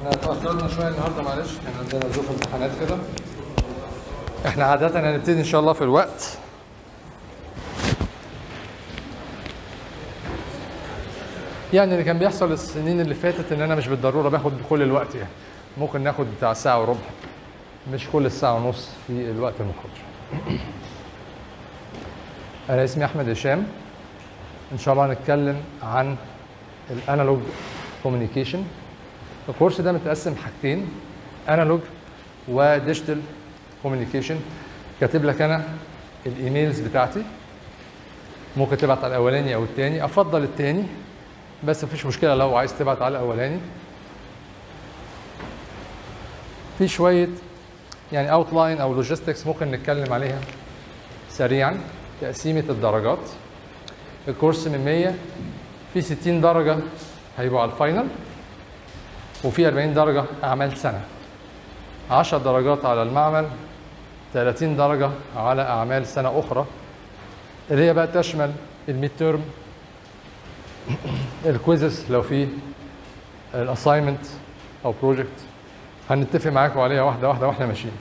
تأخرنا شوية النهاردة معلش كان عندنا ظروف امتحانات كده احنا عادة هنبتدي ان شاء الله في الوقت يعني اللي كان بيحصل السنين اللي فاتت ان انا مش بالضرورة باخد كل الوقت يعني ممكن ناخد بتاع ساعة وربع مش كل الساعة ونص في الوقت المحاضرة انا اسمي احمد هشام ان شاء الله هنتكلم عن الانالوج كوميونيكيشن الكورس ده متقسم حاجتين انالوج وديجيتال كوميونيكيشن كاتب لك انا الايميلز بتاعتي ممكن تبعت على الاولاني او الثاني افضل الثاني بس مفيش مشكله لو عايز تبعت على الاولاني في شويه يعني اوتلاين او لوجيستكس ممكن نتكلم عليها سريعا تقسيمه الدرجات الكورس من 100 في 60 درجه هيبقوا على الفاينل وفي 40 درجة أعمال سنة 10 درجات على المعمل 30 درجة على أعمال سنة أخرى اللي هي بقى تشمل الميد تيرم الكويزز لو في الاساينمنت أو بروجكت هنتفق معاكم عليها واحدة واحدة واحنا ماشيين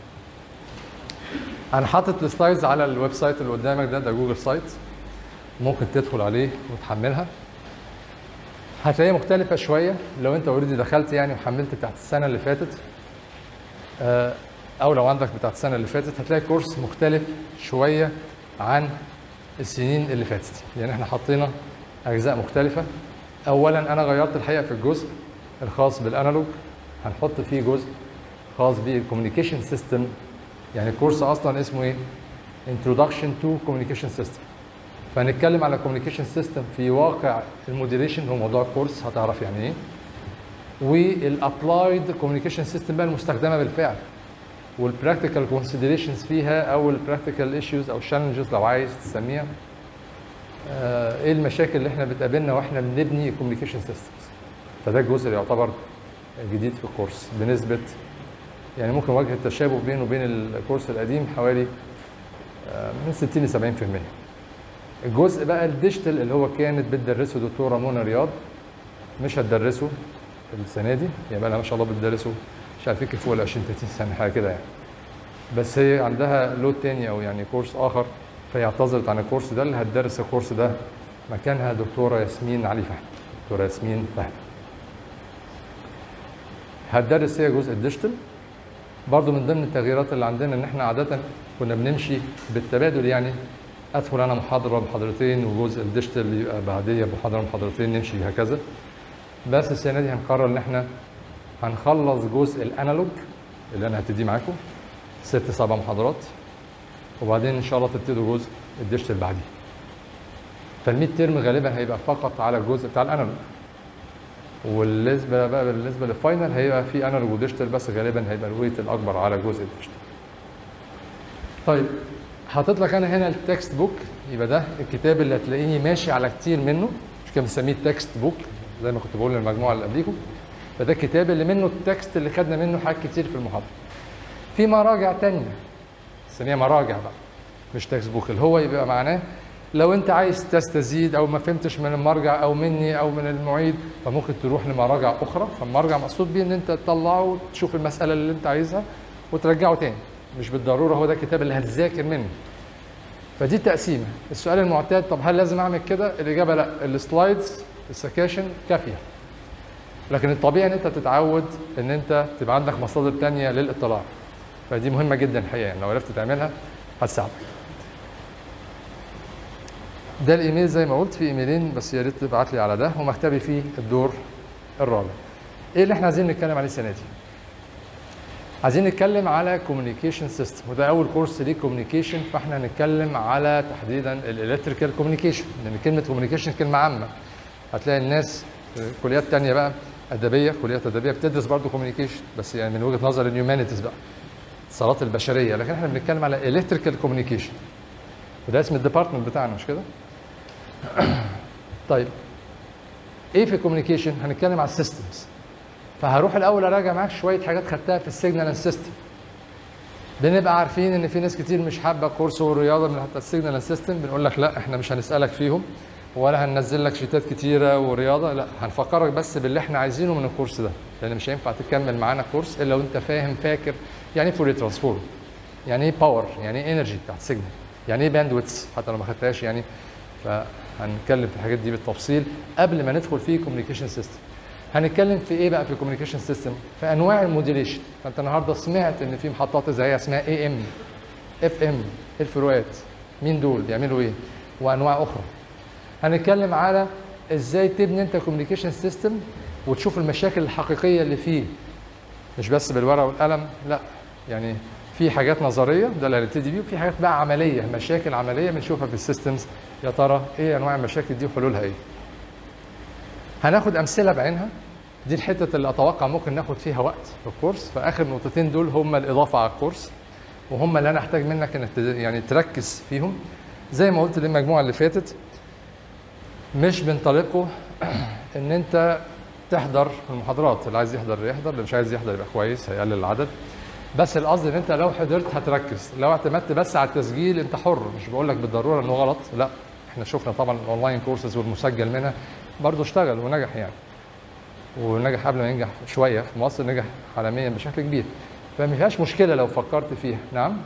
أنا حاطط السلايدز على الويب سايت اللي قدامك ده ده جوجل سايت ممكن تدخل عليه وتحملها هتلاقيها مختلفة شوية لو انت اوريدي دخلت يعني وحملت بتاعت السنة اللي فاتت آه، او لو عندك بتاعت السنة اللي فاتت هتلاقي كورس مختلف شوية عن السنين اللي فاتت يعني احنا حطينا اجزاء مختلفة اولا انا غيرت الحقيقة في الجزء الخاص بالانالوج هنحط فيه جزء خاص بالكوميونيكيشن سيستم يعني الكورس اصلا اسمه ايه Introduction to Communication System فهنتكلم على كوميونيكيشن سيستم في واقع الموديريشن هو موضوع الكورس هتعرف يعني ايه والابلايد كوميونيكيشن سيستم بقى المستخدمه بالفعل والبراكتيكال كونسيدريشنز فيها او البراكتيكال ايشوز او الشالنجز لو عايز تسميها آه، ايه المشاكل اللي احنا بتقابلنا واحنا بنبني كوميونيكيشن سيستمز فده الجزء اللي يعتبر جديد في الكورس بنسبه يعني ممكن وجه التشابه بينه وبين الكورس القديم حوالي آه، من 60 ل 70% الجزء بقى الديجيتال اللي هو كانت بتدرسه دكتوره منى رياض مش هتدرسه السنه دي هي بقى لها ما شاء الله بتدرسه مش عارف يمكن فوق ال 20 30 سنه حاجه كده يعني بس هي عندها لود تاني او يعني كورس اخر فهي اعتذرت عن الكورس ده اللي هتدرس الكورس ده مكانها دكتوره ياسمين علي فهمي دكتوره ياسمين فهمي هتدرس هي جزء الديجيتال برضو من ضمن التغييرات اللي عندنا ان احنا عاده كنا بنمشي بالتبادل يعني ادخل انا محاضره محاضرتين وجزء الديجيتال يبقى بعديه محاضره محاضرتين نمشي هكذا بس السنه دي هنقرر ان احنا هنخلص جزء الانالوج اللي انا هبتدي معاكم ست سبع محاضرات وبعدين ان شاء الله تبتدوا جزء الديجيتال بعديه فالميد ترم غالبا هيبقى فقط على الجزء بتاع الانالوج والنسبه بقى بالنسبه للفاينل هيبقى في انالوج وديجيتال بس غالبا هيبقى الويت الاكبر على جزء الديجيتال طيب حاطط لك انا هنا التكست بوك يبقى ده الكتاب اللي هتلاقيني ماشي على كتير منه مش كده بنسميه التكست بوك زي ما كنت بقول للمجموعه اللي قبليكم فده الكتاب اللي منه التكست اللي خدنا منه حاجات كتير في المحاضره في مراجع تانية بنسميها مراجع بقى مش تكست بوك اللي هو يبقى معناه لو انت عايز تستزيد او ما فهمتش من المرجع او مني او من المعيد فممكن تروح لمراجع اخرى فالمرجع مقصود بيه ان انت تطلعه وتشوف المساله اللي انت عايزها وترجعه تاني مش بالضروره هو ده الكتاب اللي هتذاكر منه فدي تقسيمه السؤال المعتاد طب هل لازم اعمل كده الاجابه لا السلايدز السكاشن كافيه لكن الطبيعي ان انت تتعود ان انت تبقى عندك مصادر تانية للاطلاع فدي مهمه جدا الحقيقه يعني لو عرفت تعملها هتساعدك ده الايميل زي ما قلت في ايميلين بس يا ريت تبعت لي على ده ومكتبي فيه الدور الرابع ايه اللي احنا عايزين نتكلم عليه السنه دي عايزين نتكلم على كوميونيكيشن سيستم وده اول كورس ليه كوميونيكيشن فاحنا هنتكلم على تحديدا الالكتريكال كوميونيكيشن لان كلمه كوميونيكيشن كلمه عامه هتلاقي الناس في كليات تانية بقى ادبيه كليات ادبيه بتدرس برضه كوميونيكيشن بس يعني من وجهه نظر الهيومانيتيز بقى الاتصالات البشريه لكن احنا بنتكلم على الكتريكال كوميونيكيشن وده اسم الديبارتمنت بتاعنا مش كده؟ طيب ايه في الكوميونيكيشن؟ هنتكلم على السيستمز فهروح الاول اراجع معاك شويه حاجات خدتها في السيجنال سيستم بنبقى عارفين ان في ناس كتير مش حابه كورس والرياضه من حتى السيجنال سيستم بنقول لك لا احنا مش هنسالك فيهم ولا هننزل لك شيتات كتيره ورياضه لا هنفكرك بس باللي احنا عايزينه من الكورس ده لان مش هينفع تكمل معانا كورس الا وانت فاهم فاكر يعني ايه فوري ترانسفورم يعني ايه باور يعني ايه انرجي بتاعت سيجنال يعني ايه باندويتس حتى لو ما خدتهاش يعني فهنتكلم في الحاجات دي بالتفصيل قبل ما ندخل في كوميونيكيشن سيستم هنتكلم في ايه بقى في الكوميونيكيشن سيستم في انواع الموديليشن فانت النهارده سمعت ان في محطات اذاعيه اسمها اي ام اف ام ايه الفروقات مين دول بيعملوا ايه وانواع اخرى هنتكلم على ازاي تبني انت كوميونيكيشن سيستم وتشوف المشاكل الحقيقيه اللي فيه مش بس بالورقه والقلم لا يعني في حاجات نظريه ده اللي هنبتدي بيه وفي حاجات بقى عمليه مشاكل عمليه بنشوفها في السيستمز يا ترى ايه انواع المشاكل دي وحلولها ايه هناخد امثله بعينها دي الحته اللي اتوقع ممكن ناخد فيها وقت في الكورس فاخر نقطتين دول هم الاضافه على الكورس وهم اللي انا احتاج منك انك يعني تركز فيهم زي ما قلت للمجموعه اللي فاتت مش بنطالبكم ان انت تحضر المحاضرات اللي عايز يحضر يحضر اللي مش عايز يحضر يبقى كويس هيقلل العدد بس القصد ان انت لو حضرت هتركز لو اعتمدت بس على التسجيل انت حر مش بقول لك بالضروره انه غلط لا احنا شفنا طبعا الاونلاين كورسز والمسجل منها برضه اشتغل ونجح يعني ونجح قبل ما ينجح شويه في مصر نجح عالميا بشكل كبير فما فيهاش مشكله لو فكرت فيها نعم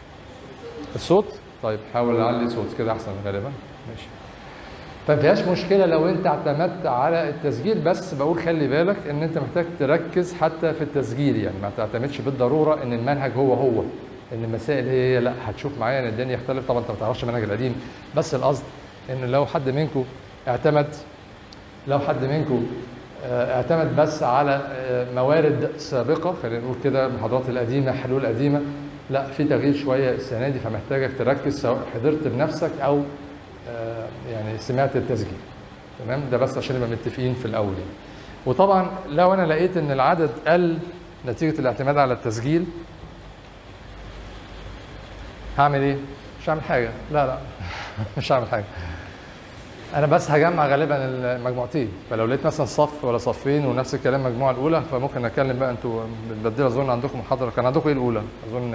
الصوت طيب حاول اعلي صوت كده احسن غالبا ماشي فما فيهاش مشكله لو انت اعتمدت على التسجيل بس بقول خلي بالك ان انت محتاج تركز حتى في التسجيل يعني ما تعتمدش بالضروره ان المنهج هو هو ان المسائل هي هي لا هتشوف معايا ان الدنيا يختلف طبعا انت ما تعرفش المنهج القديم بس القصد ان لو حد منكم اعتمد لو حد منكم اعتمد بس على موارد سابقه خلينا نقول كده المحاضرات القديمه حلول قديمه لا في تغيير شويه السنه دي فمحتاجك تركز سواء حضرت بنفسك او يعني سمعت التسجيل تمام ده بس عشان نبقى متفقين في الاول يعني. وطبعا لو انا لقيت ان العدد قل نتيجه الاعتماد على التسجيل هعمل ايه؟ مش هعمل حاجه لا لا مش هعمل حاجه انا بس هجمع غالبا المجموعتين فلو لقيت مثلا صف ولا صفين ونفس الكلام المجموعه الاولى فممكن اتكلم بقى انتوا بتبدلوا اظن عندكم محاضره كان عندكم ايه الاولى؟ اظن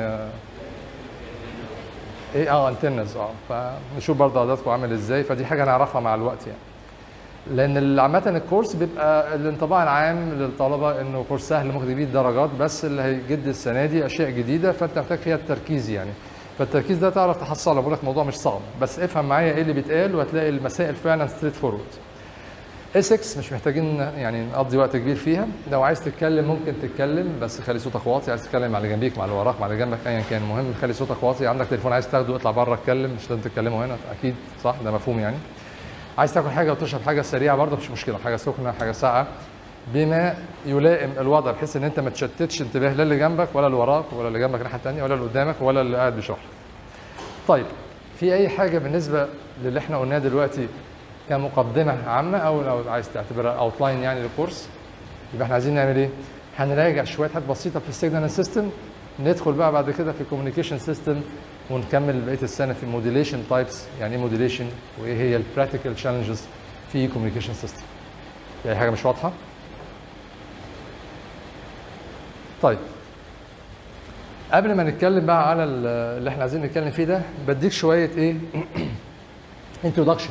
ايه اه انتنز اه فنشوف برضه عددكم عامل ازاي فدي حاجه نعرفها مع الوقت يعني لان عامه الكورس بيبقى الانطباع العام للطلبه انه كورس سهل ممكن يجيب درجات بس اللي هيجد السنه دي اشياء جديده فانت محتاج فيها التركيز يعني فالتركيز ده تعرف تحصله بقول لك الموضوع مش صعب بس افهم معايا ايه اللي بيتقال وهتلاقي المسائل فعلا ستريت فورورد اسكس مش محتاجين يعني نقضي وقت كبير فيها لو عايز تتكلم ممكن تتكلم بس خلي صوتك واطي عايز تتكلم مع اللي جنبيك مع اللي وراك مع اللي جنبك ايا كان المهم خلي صوتك واطي عندك تليفون عايز تاخده اطلع بره اتكلم مش لازم تتكلموا هنا اكيد صح ده مفهوم يعني عايز تاكل حاجه وتشرب حاجه سريعه برضه مش مشكله حاجه سخنه حاجه ساقعه بما يلائم الوضع بحيث ان انت ما تشتتش انتباه لا اللي جنبك ولا اللي وراك ولا اللي جنبك الناحيه الثانيه ولا اللي قدامك ولا اللي قاعد بيشرح طيب في اي حاجه بالنسبه للي احنا قلناه دلوقتي كمقدمه عامه او لو عايز تعتبرها اوتلاين يعني للكورس يبقى احنا عايزين نعمل ايه؟ هنراجع شويه حاجات بسيطه في السيجنال سيستم ندخل بقى بعد كده في الكوميونيكيشن سيستم ونكمل بقيه السنه في موديليشن تايبس يعني ايه موديليشن وايه هي البراكتيكال تشالنجز في كوميونيكيشن سيستم في اي حاجه مش واضحه؟ طيب قبل ما نتكلم بقى على اللي احنا عايزين نتكلم فيه ده بديك شويه ايه انترودكشن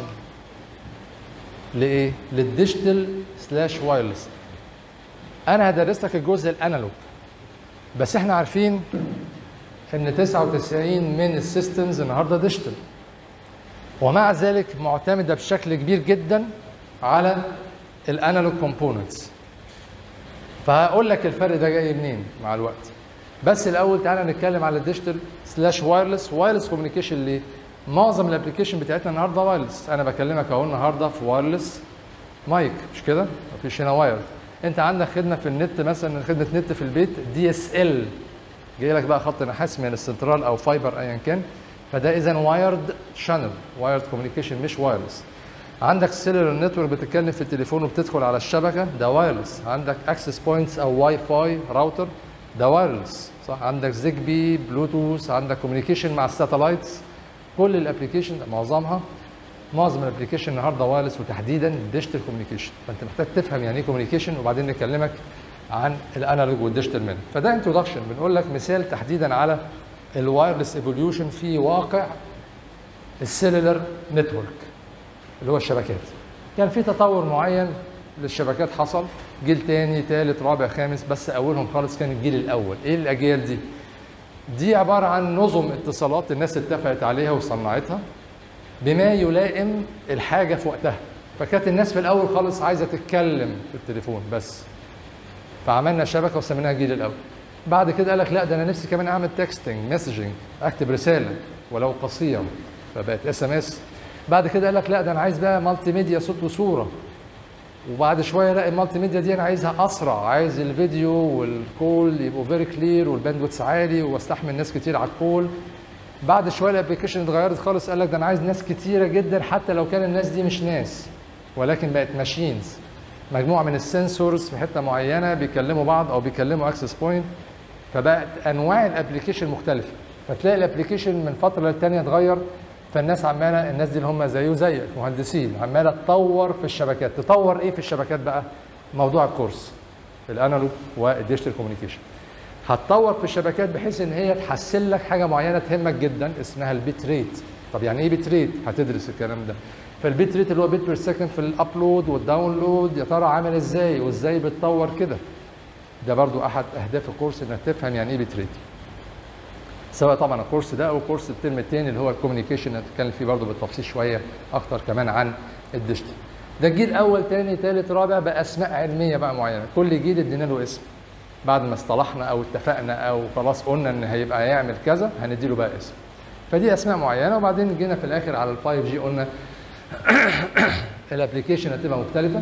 لايه للديجيتال سلاش وايرلس انا هدرس لك الجزء الانالوج بس احنا عارفين ان 99 من السيستمز النهارده ديجيتال ومع ذلك معتمده بشكل كبير جدا على الانالوج كومبوننتس فهقول لك الفرق ده جاي منين مع الوقت بس الاول تعالى نتكلم على الديجيتال سلاش وايرلس وايرلس كوميونيكيشن ليه معظم الابلكيشن بتاعتنا النهارده وايرلس انا بكلمك اهو النهارده في وايرلس مايك مش كده مفيش هنا واير انت عندك خدمه في النت مثلا خدمه نت في البيت دي اس ال جاي لك بقى خط نحاس من السنترال او فايبر ايا كان فده اذا وايرد شانل وايرد كوميونيكيشن مش وايرلس عندك سيلولر نتورك بتتكلم في التليفون وبتدخل على الشبكه ده وايرلس عندك اكسس بوينتس او واي فاي راوتر ده وايرلس صح عندك زيجبي بلوتوث عندك كوميونيكيشن مع الساتلايتس كل الابلكيشن معظمها معظم الابلكيشن النهارده وايرلس وتحديدا ديجيتال كوميونيكيشن فانت محتاج تفهم يعني ايه كوميونيكيشن وبعدين نكلمك عن الانالوج والديجيتال منه فده انتروداكشن بنقول لك مثال تحديدا على الوايرلس ايفوليوشن في واقع السيلولر نتورك اللي هو الشبكات كان في تطور معين للشبكات حصل جيل تاني تالت رابع خامس بس اولهم خالص كان الجيل الاول ايه الاجيال دي دي عباره عن نظم اتصالات الناس اتفقت عليها وصنعتها بما يلائم الحاجه في وقتها فكانت الناس في الاول خالص عايزه تتكلم في التليفون بس فعملنا شبكه وسميناها الجيل الاول بعد كده قال لك لا ده انا نفسي كمان اعمل تكستنج مسجنج اكتب رساله ولو قصيره فبقت اس ام اس بعد كده قال لك لا ده انا عايز بقى مالتي ميديا صوت وصوره وبعد شويه لا المالتي ميديا دي انا عايزها اسرع عايز الفيديو والكول يبقوا فيري كلير والباندويث عالي واستحمل ناس كتير على الكول بعد شويه الابلكيشن اتغيرت خالص قال لك ده انا عايز ناس كتيره جدا حتى لو كان الناس دي مش ناس ولكن بقت ماشينز مجموعه من السنسورز في حته معينه بيكلموا بعض او بيكلموا اكسس بوينت فبقت انواع الابلكيشن مختلفه فتلاقي الابلكيشن من فتره للتانيه اتغير فالناس عماله الناس دي اللي هم زيه وزيك مهندسين عماله تطور في الشبكات تطور ايه في الشبكات بقى موضوع الكورس الانالوج والديجيتال كوميونيكيشن هتطور في الشبكات بحيث ان هي تحسن لك حاجه معينه تهمك جدا اسمها البيت ريت طب يعني ايه بيت ريت هتدرس الكلام ده فالبيت ريت اللي هو بيت بير سكند في الابلود والداونلود يا ترى عامل ازاي وازاي بتطور كده ده برضو احد اهداف الكورس انك تفهم يعني ايه بيت ريت سواء طبعا الكورس ده او كورس الترم الثاني اللي هو الكوميونيكيشن هنتكلم فيه برضه بالتفصيل شويه اكتر كمان عن الديجيتال ده الجيل اول ثاني ثالث رابع باسماء علميه بقى معينه كل جيل ادينا له اسم بعد ما اصطلحنا او اتفقنا او خلاص قلنا ان هيبقى يعمل كذا هندي له بقى اسم فدي اسماء معينه وبعدين جينا في الاخر على ال 5 جي قلنا الابلكيشن هتبقى مختلفه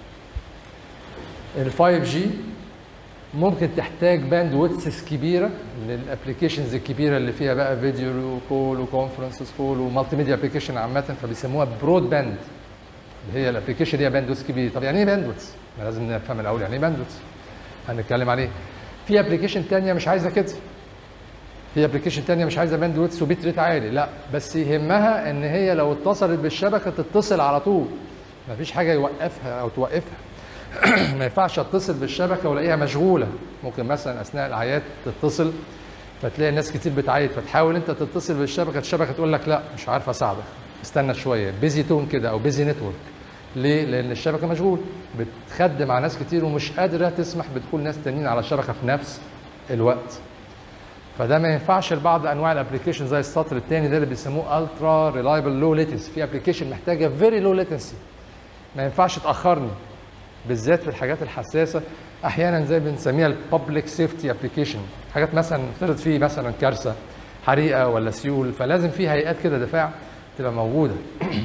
ال 5 جي ممكن تحتاج باند ويتسز كبيره للابلكيشنز الكبيره اللي فيها بقى فيديو كول وكونفرنسز كول ومالتي ميديا ابلكيشن عامه فبيسموها برود باند اللي هي الابلكيشن ليها باندوث كبير طب يعني ايه باندوث؟ ما لازم نفهم الاول يعني ايه باندوث هنتكلم عليه في ابلكيشن ثانيه مش عايزه كده في ابلكيشن ثانيه مش عايزه باندويث وبيت ريت عالي لا بس يهمها ان هي لو اتصلت بالشبكه تتصل على طول مفيش حاجه يوقفها او توقفها ما ينفعش اتصل بالشبكه والاقيها مشغوله ممكن مثلا اثناء الاعياد تتصل فتلاقي ناس كتير بتعيط فتحاول انت تتصل بالشبكه الشبكه تقول لك لا مش عارف اساعدك استنى شويه بيزي تون كده او بيزي نتورك ليه؟ لان الشبكه مشغول بتخدم على ناس كتير ومش قادره تسمح بدخول ناس تانيين على الشبكه في نفس الوقت فده ما ينفعش لبعض انواع الابلكيشن زي السطر الثاني ده اللي بيسموه الترا ريلايبل لو ليتنسي في ابلكيشن محتاجه فيري لو ليتنسي ما ينفعش تاخرني بالذات في الحاجات الحساسه احيانا زي بنسميها الببليك سيفتي ابلكيشن حاجات مثلا افترض فيه مثلا كارثه حريقه ولا سيول فلازم في هيئات كده دفاع تبقى موجوده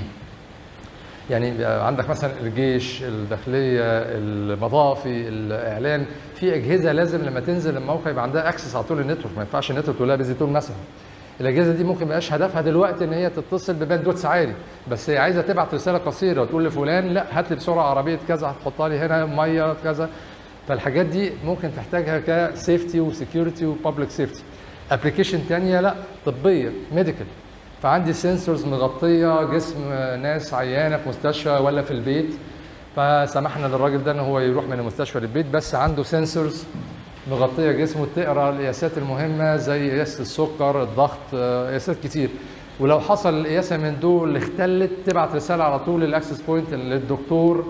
يعني عندك مثلا الجيش الداخليه المضافي الاعلام في اجهزه لازم لما تنزل الموقع يبقى عندها اكسس على طول النتورك ما ينفعش النتورك تقول لها بيزي تون مثلا الاجهزه دي ممكن ما يبقاش هدفها دلوقتي ان هي تتصل بباندويث عالي بس هي عايزه تبعت رساله قصيره وتقول لفلان لا هات لي بسرعه عربيه كذا هتحطها لي هنا ميه كذا فالحاجات دي ممكن تحتاجها كسيفتي وسكيورتي وبابليك سيفتي ابلكيشن ثانيه لا طبيه ميديكال فعندي سنسورز مغطيه جسم ناس عيانه في مستشفى ولا في البيت فسمحنا للراجل ده ان هو يروح من المستشفى للبيت بس عنده سنسورز مغطيه جسمه تقرا القياسات المهمه زي قياس السكر الضغط قياسات كتير ولو حصل القياسه من دول اختلت تبعت رساله على طول للاكسس بوينت للدكتور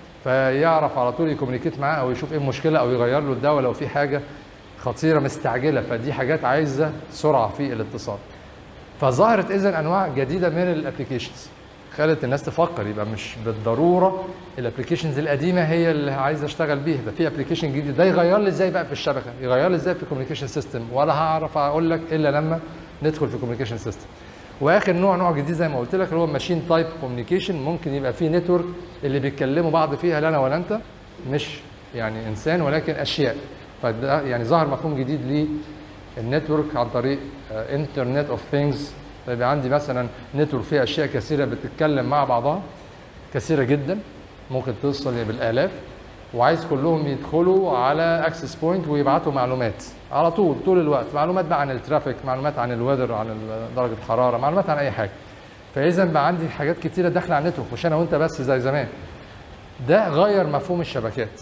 فيعرف على طول يكومينيكيت معاه او يشوف ايه المشكله او يغير له الدواء لو في حاجه خطيره مستعجله فدي حاجات عايزه سرعه في الاتصال فظهرت اذا انواع جديده من الابلكيشنز خلت الناس تفكر يبقى مش بالضروره الابلكيشنز القديمه هي اللي عايز اشتغل بيها ده في ابلكيشن جديد ده يغير لي ازاي بقى في الشبكه يغير لي ازاي في الكوميونيكيشن سيستم ولا هعرف اقول لك الا لما ندخل في الكوميونيكيشن سيستم واخر نوع نوع جديد زي ما قلت لك اللي هو ماشين تايب كوميونيكيشن ممكن يبقى فيه نتورك اللي بيتكلموا بعض فيها لا انا ولا انت مش يعني انسان ولكن اشياء فده يعني ظهر مفهوم جديد للنتورك عن طريق انترنت اوف ثينجز فيبقى عندي مثلا نتورك فيها اشياء كثيره بتتكلم مع بعضها كثيره جدا ممكن توصل بالالاف وعايز كلهم يدخلوا على اكسس بوينت ويبعتوا معلومات على طول طول الوقت معلومات بقى عن الترافيك معلومات عن الويذر عن درجه الحراره معلومات عن اي حاجه فاذا بقى عندي حاجات كتيره داخله على النتورك مش انا وانت بس زي زمان ده غير مفهوم الشبكات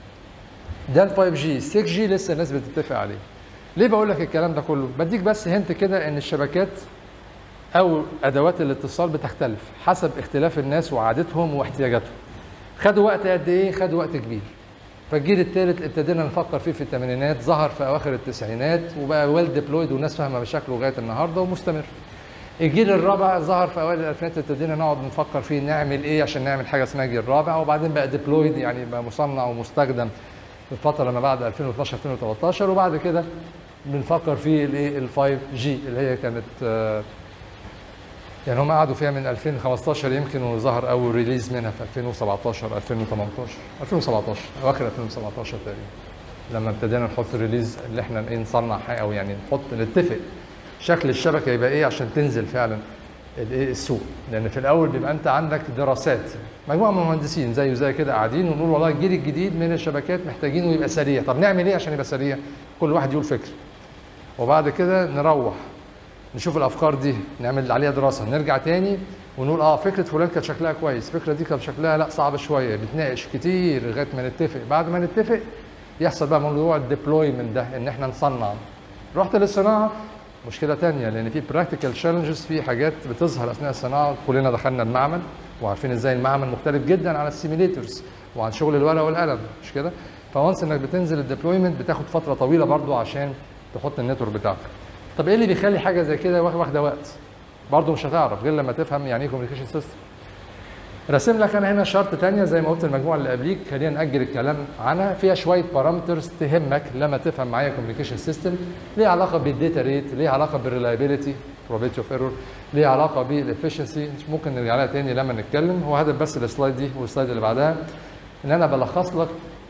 ده ال 5 جي 6 جي لسه الناس بتتفق عليه ليه بقول لك الكلام ده كله بديك بس هنت كده ان الشبكات او ادوات الاتصال بتختلف حسب اختلاف الناس وعادتهم واحتياجاتهم خدوا وقت قد ايه خدوا وقت كبير فالجيل الثالث ابتدينا نفكر فيه في الثمانينات ظهر في اواخر التسعينات وبقى ويل ديبلويد والناس فاهمه مشاكله لغايه النهارده ومستمر الجيل الرابع ظهر في اوائل الالفينات ابتدينا نقعد نفكر فيه نعمل ايه عشان نعمل حاجه اسمها جيل رابع وبعدين بقى ديبلويد يعني بقى مصنع ومستخدم في الفتره ما بعد 2012 2013 وبعد كده بنفكر في الايه ال 5 جي اللي هي كانت آه، يعني هم قعدوا فيها من 2015 يمكن وظهر اول ريليز منها في 2017 2018 2017 اواخر 2017 تقريبا لما ابتدينا نحط الريليز اللي احنا ايه نصنع حاجه او يعني نحط نتفق شكل الشبكه يبقى ايه عشان تنزل فعلا الايه السوق لان في الاول بيبقى انت عندك دراسات مجموعه من المهندسين زي وزي كده قاعدين ونقول والله الجيل الجديد من الشبكات محتاجينه يبقى سريع طب نعمل ايه عشان يبقى سريع كل واحد يقول فكر وبعد كده نروح نشوف الافكار دي نعمل عليها دراسه نرجع تاني ونقول اه فكره فلان كانت شكلها كويس الفكره دي كان شكلها لا صعبه شويه نتناقش كتير لغايه ما نتفق بعد ما نتفق يحصل بقى موضوع الديبلويمنت ده ان احنا نصنع رحت للصناعه مشكله تانية لان في براكتيكال تشالنجز في حاجات بتظهر اثناء الصناعه كلنا دخلنا المعمل وعارفين ازاي المعمل مختلف جدا عن السيميليترز وعن شغل الورق والقلم مش كده فوانس انك بتنزل الديبلويمنت بتاخد فتره طويله برضو عشان تحط النتورك بتاعتك طب ايه اللي بيخلي حاجه زي كده واخ- واخده وقت برضه مش هتعرف غير لما تفهم يعني ايه كوميونيكيشن سيستم راسم لك انا هنا شرط تانية زي ما قلت المجموعه اللي قبليك خلينا ناجل الكلام عنها فيها شويه بارامترز تهمك لما تفهم معايا كوميونيكيشن سيستم ليه علاقه بالداتا ريت ليه علاقه بالريلايبيليتي probability اوف ايرور ليه علاقه بالافشنسي ممكن نرجع لها تاني لما نتكلم هو هدف بس السلايد دي والسلايد اللي بعدها ان انا بلخص لك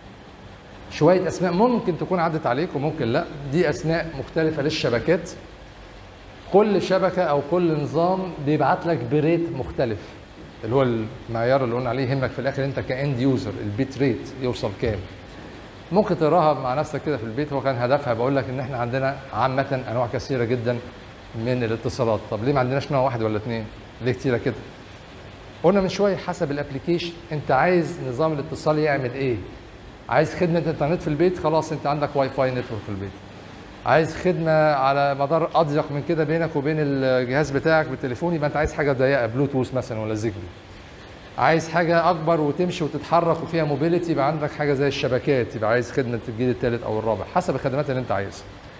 شويه اسماء ممكن تكون عدت عليك وممكن لا دي اسماء مختلفه للشبكات كل شبكه او كل نظام بيبعت لك بريت مختلف اللي هو المعيار اللي قلنا عليه يهمك في الاخر انت كاند يوزر البيت ريت يوصل كام ممكن تقراها مع نفسك كده في البيت هو كان هدفها بقول لك ان احنا عندنا عامه انواع كثيره جدا من الاتصالات طب ليه ما عندناش نوع واحد ولا اثنين ليه كتيره كده قلنا من شويه حسب الابلكيشن انت عايز نظام الاتصال يعمل ايه عايز خدمه انترنت في البيت خلاص انت عندك واي فاي نتورك في البيت عايز خدمه على مدار اضيق من كده بينك وبين الجهاز بتاعك بالتليفون يبقى انت عايز حاجه ضيقه بلوتوث مثلا ولا زيجبي عايز حاجه اكبر وتمشي وتتحرك وفيها موبيليتي يبقى عندك حاجه زي الشبكات يبقى عايز خدمه الجيل الثالث او الرابع حسب الخدمات اللي انت عايزها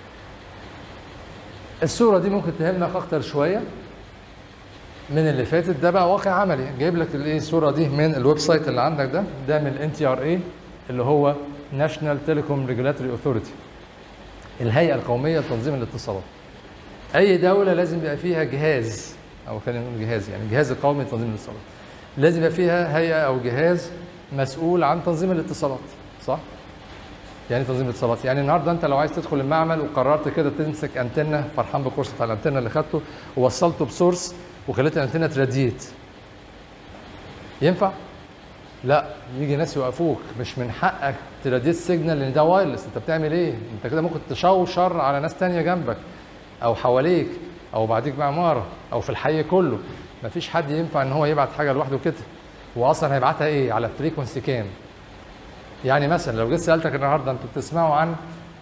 الصوره دي ممكن تهمك اكتر شويه من اللي فاتت ده بقى واقع عملي جايب لك الايه الصوره دي من الويب سايت اللي عندك ده ده من الان تي ار اي اللي هو ناشونال تيليكوم ريجولاتوري اوثوريتي الهيئه القوميه لتنظيم الاتصالات اي دوله لازم يبقى فيها جهاز او خلينا نقول جهاز يعني الجهاز القومي لتنظيم الاتصالات لازم يبقى فيها هيئه او جهاز مسؤول عن تنظيم الاتصالات صح يعني إيه تنظيم الاتصالات يعني النهارده انت لو عايز تدخل المعمل وقررت كده تمسك انتنه فرحان بالكورس بتاع الانتنه اللي خدته ووصلته بسورس وخليت الانتنه تراديت ينفع؟ لا يجي ناس يوقفوك مش من حقك تراديت سيجنال لان ده وايرلس انت بتعمل ايه؟ انت كده ممكن تشوشر على ناس تانية جنبك او حواليك او بعديك بعماره او في الحي كله مفيش حد ينفع ان هو يبعت حاجه لوحده كده واصلا هيبعتها ايه؟ على فريكونسي كام؟ يعني مثلا لو جيت سالتك النهارده انتوا بتسمعوا عن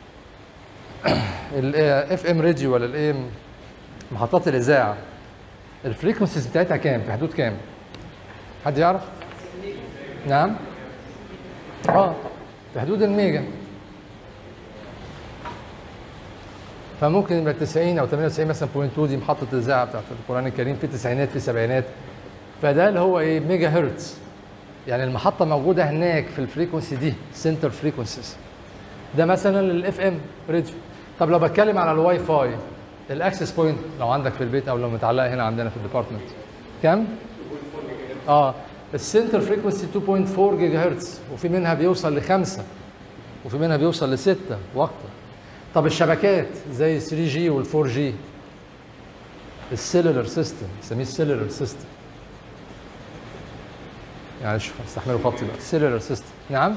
الاف ام راديو ولا الايه محطات الاذاعه الفريكونسيز بتاعتها كام؟ في حدود كام؟ حد يعرف؟ نعم؟ اه في حدود الميجا فممكن يبقى 90 او 98 مثلا بوينت 2 دي محطه الاذاعه بتاعت القران الكريم في التسعينات في السبعينات فده اللي هو ايه ميجا هرتز يعني المحطه موجوده هناك في الفريكونسي دي سنتر فريكونسيز ده مثلا الاف ام راديو طب لو بتكلم على الواي فاي الاكسس بوينت لو عندك في البيت او لو متعلقه هنا عندنا في الديبارتمنت كام؟ اه السنتر فريكونسي 2.4 جيجا هرتز وفي منها بيوصل لخمسه وفي منها بيوصل لسته واكتر طب الشبكات زي 3 جي وال 4 جي السيلولر سيستم نسميه السيلولر سيستم معلش استحملوا خطي بقى السيلولر سيستم نعم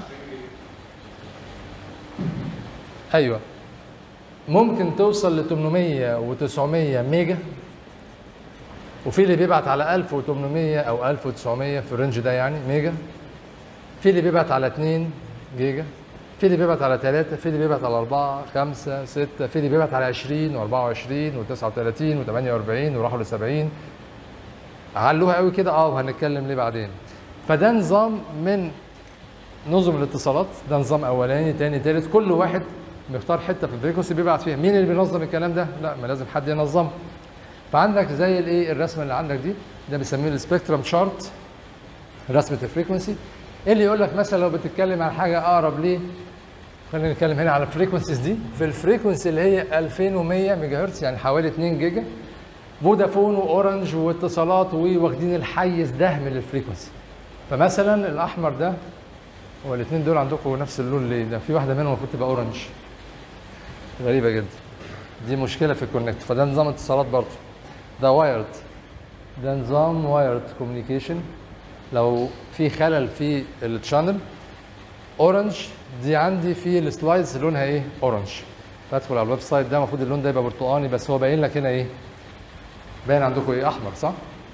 ايوه ممكن توصل ل 800 و900 ميجا وفي اللي بيبعت على 1800 او 1900 في الرينج ده يعني ميجا في اللي بيبعت على 2 جيجا في اللي بيبعت على 3 في اللي بيبعت على 4 5 6 في اللي بيبعت على 20 و24 و39 و48 وراحوا ل 70 علوها قوي كده اه وهنتكلم ليه بعدين فده نظام من نظم الاتصالات ده نظام اولاني تاني تالت كل واحد بيختار حته في الفريكونسي بيبعت فيها مين اللي بينظم الكلام ده لا ما لازم حد ينظمه فعندك زي الايه الرسمه اللي عندك دي ده بنسميه السبيكترم شارت رسمه الفريكونسي اللي يقول لك مثلا لو بتتكلم عن حاجه اقرب ليه خلينا نتكلم هنا على الفريكونسيز دي في الفريكونسي اللي هي 2100 ميجا هرتز يعني حوالي 2 جيجا فودافون واورنج واتصالات واخدين الحيز ده من الفريكونسي فمثلا الاحمر ده هو الاثنين دول عندكم نفس اللون ليه ده في واحده منهم المفروض تبقى اورنج غريبه جدا دي مشكله في الكونكت فده نظام اتصالات برضه ده وايرد ده نظام وايرد كوميونيكيشن لو في خلل في التشانل اورنج دي عندي في السلايدز لونها ايه اورنج بدخل على الويب سايت ده المفروض اللون ده يبقى برتقاني بس هو باين لك هنا ايه باين عندكم ايه احمر صح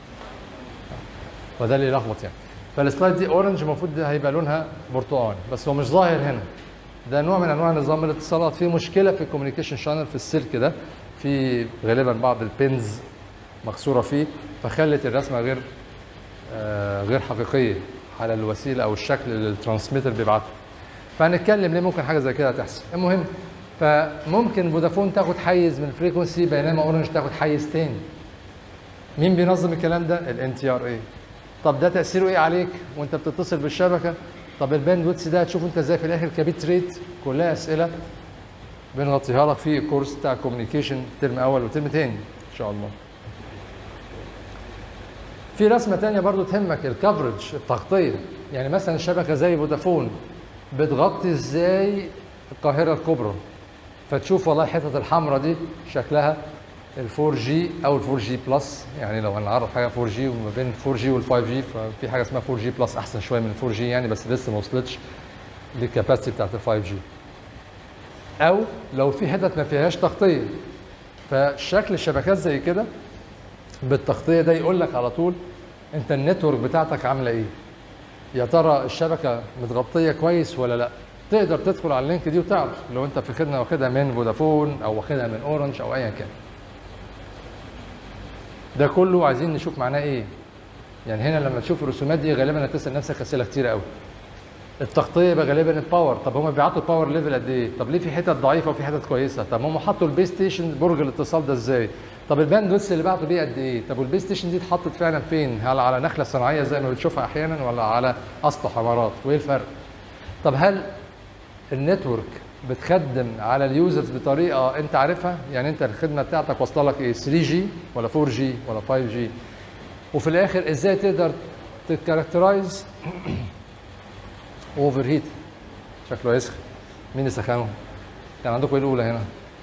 وده اللي يلخبط يعني فالسلايد دي اورنج المفروض هيبقى لونها برتقاني بس هو مش ظاهر هنا ده نوع من انواع نظام الاتصالات في مشكله في الكوميونيكيشن شانل في السلك ده في غالبا بعض البينز مكسوره فيه فخلت الرسمه غير آه غير حقيقيه على الوسيله او الشكل اللي الترانسميتر بيبعته فهنتكلم ليه ممكن حاجه زي كده تحصل المهم فممكن فودافون تاخد حيز من الفريكونسي بينما اورنج تاخد حيز تاني مين بينظم الكلام ده الان تي ار اي طب ده تاثيره ايه عليك وانت بتتصل بالشبكه طب الباند ويتس ده هتشوف انت ازاي في الاخر كبيت ريت كلها اسئله بنغطيها لك في الكورس بتاع كوميونيكيشن ترم اول وترم تاني ان شاء الله في رسمه تانية برضو تهمك الكفرج التغطيه يعني مثلا شبكه زي فودافون بتغطي ازاي القاهره الكبرى فتشوف والله الحتت الحمراء دي شكلها ال 4 جي او ال 4 جي بلس يعني لو هنعرف حاجه 4 جي وما بين 4 جي وال 5 جي ففي حاجه اسمها 4 جي بلس احسن شويه من 4 جي يعني بس لسه ما وصلتش للكاباسيتي بتاعت ال 5 جي او لو في حتت ما فيهاش تغطيه فشكل الشبكات زي كده بالتغطيه ده يقول لك على طول انت النتورك بتاعتك عامله ايه يا ترى الشبكه متغطيه كويس ولا لا تقدر تدخل على اللينك دي وتعرف لو انت في خدمه واخدها من فودافون او واخدها من اورنج او ايا كان ده كله عايزين نشوف معناه ايه يعني هنا لما تشوف الرسومات دي غالبا هتسال نفسك اسئله كتير قوي التغطيه يبقى غالبا الباور طب هم بيعطوا الباور ليفل قد ايه طب ليه في حتت ضعيفه وفي حتت كويسه طب هم حطوا البي ستيشن برج الاتصال ده ازاي طب الباندويث اللي بعته بيه قد ايه طب والبي ستيشن دي اتحطت فعلا فين هل على نخله صناعيه زي ما بتشوفها احيانا ولا على اسطح عمارات وايه الفرق طب هل النتورك بتخدم على اليوزرز بطريقه انت عارفها يعني انت الخدمه بتاعتك واصله لك ايه 3 جي ولا 4 جي ولا 5 جي وفي الاخر ازاي تقدر تكاركترايز اوفر هيت شكله يسخن مين اللي سخنه كان عندكم ايه الاولى هنا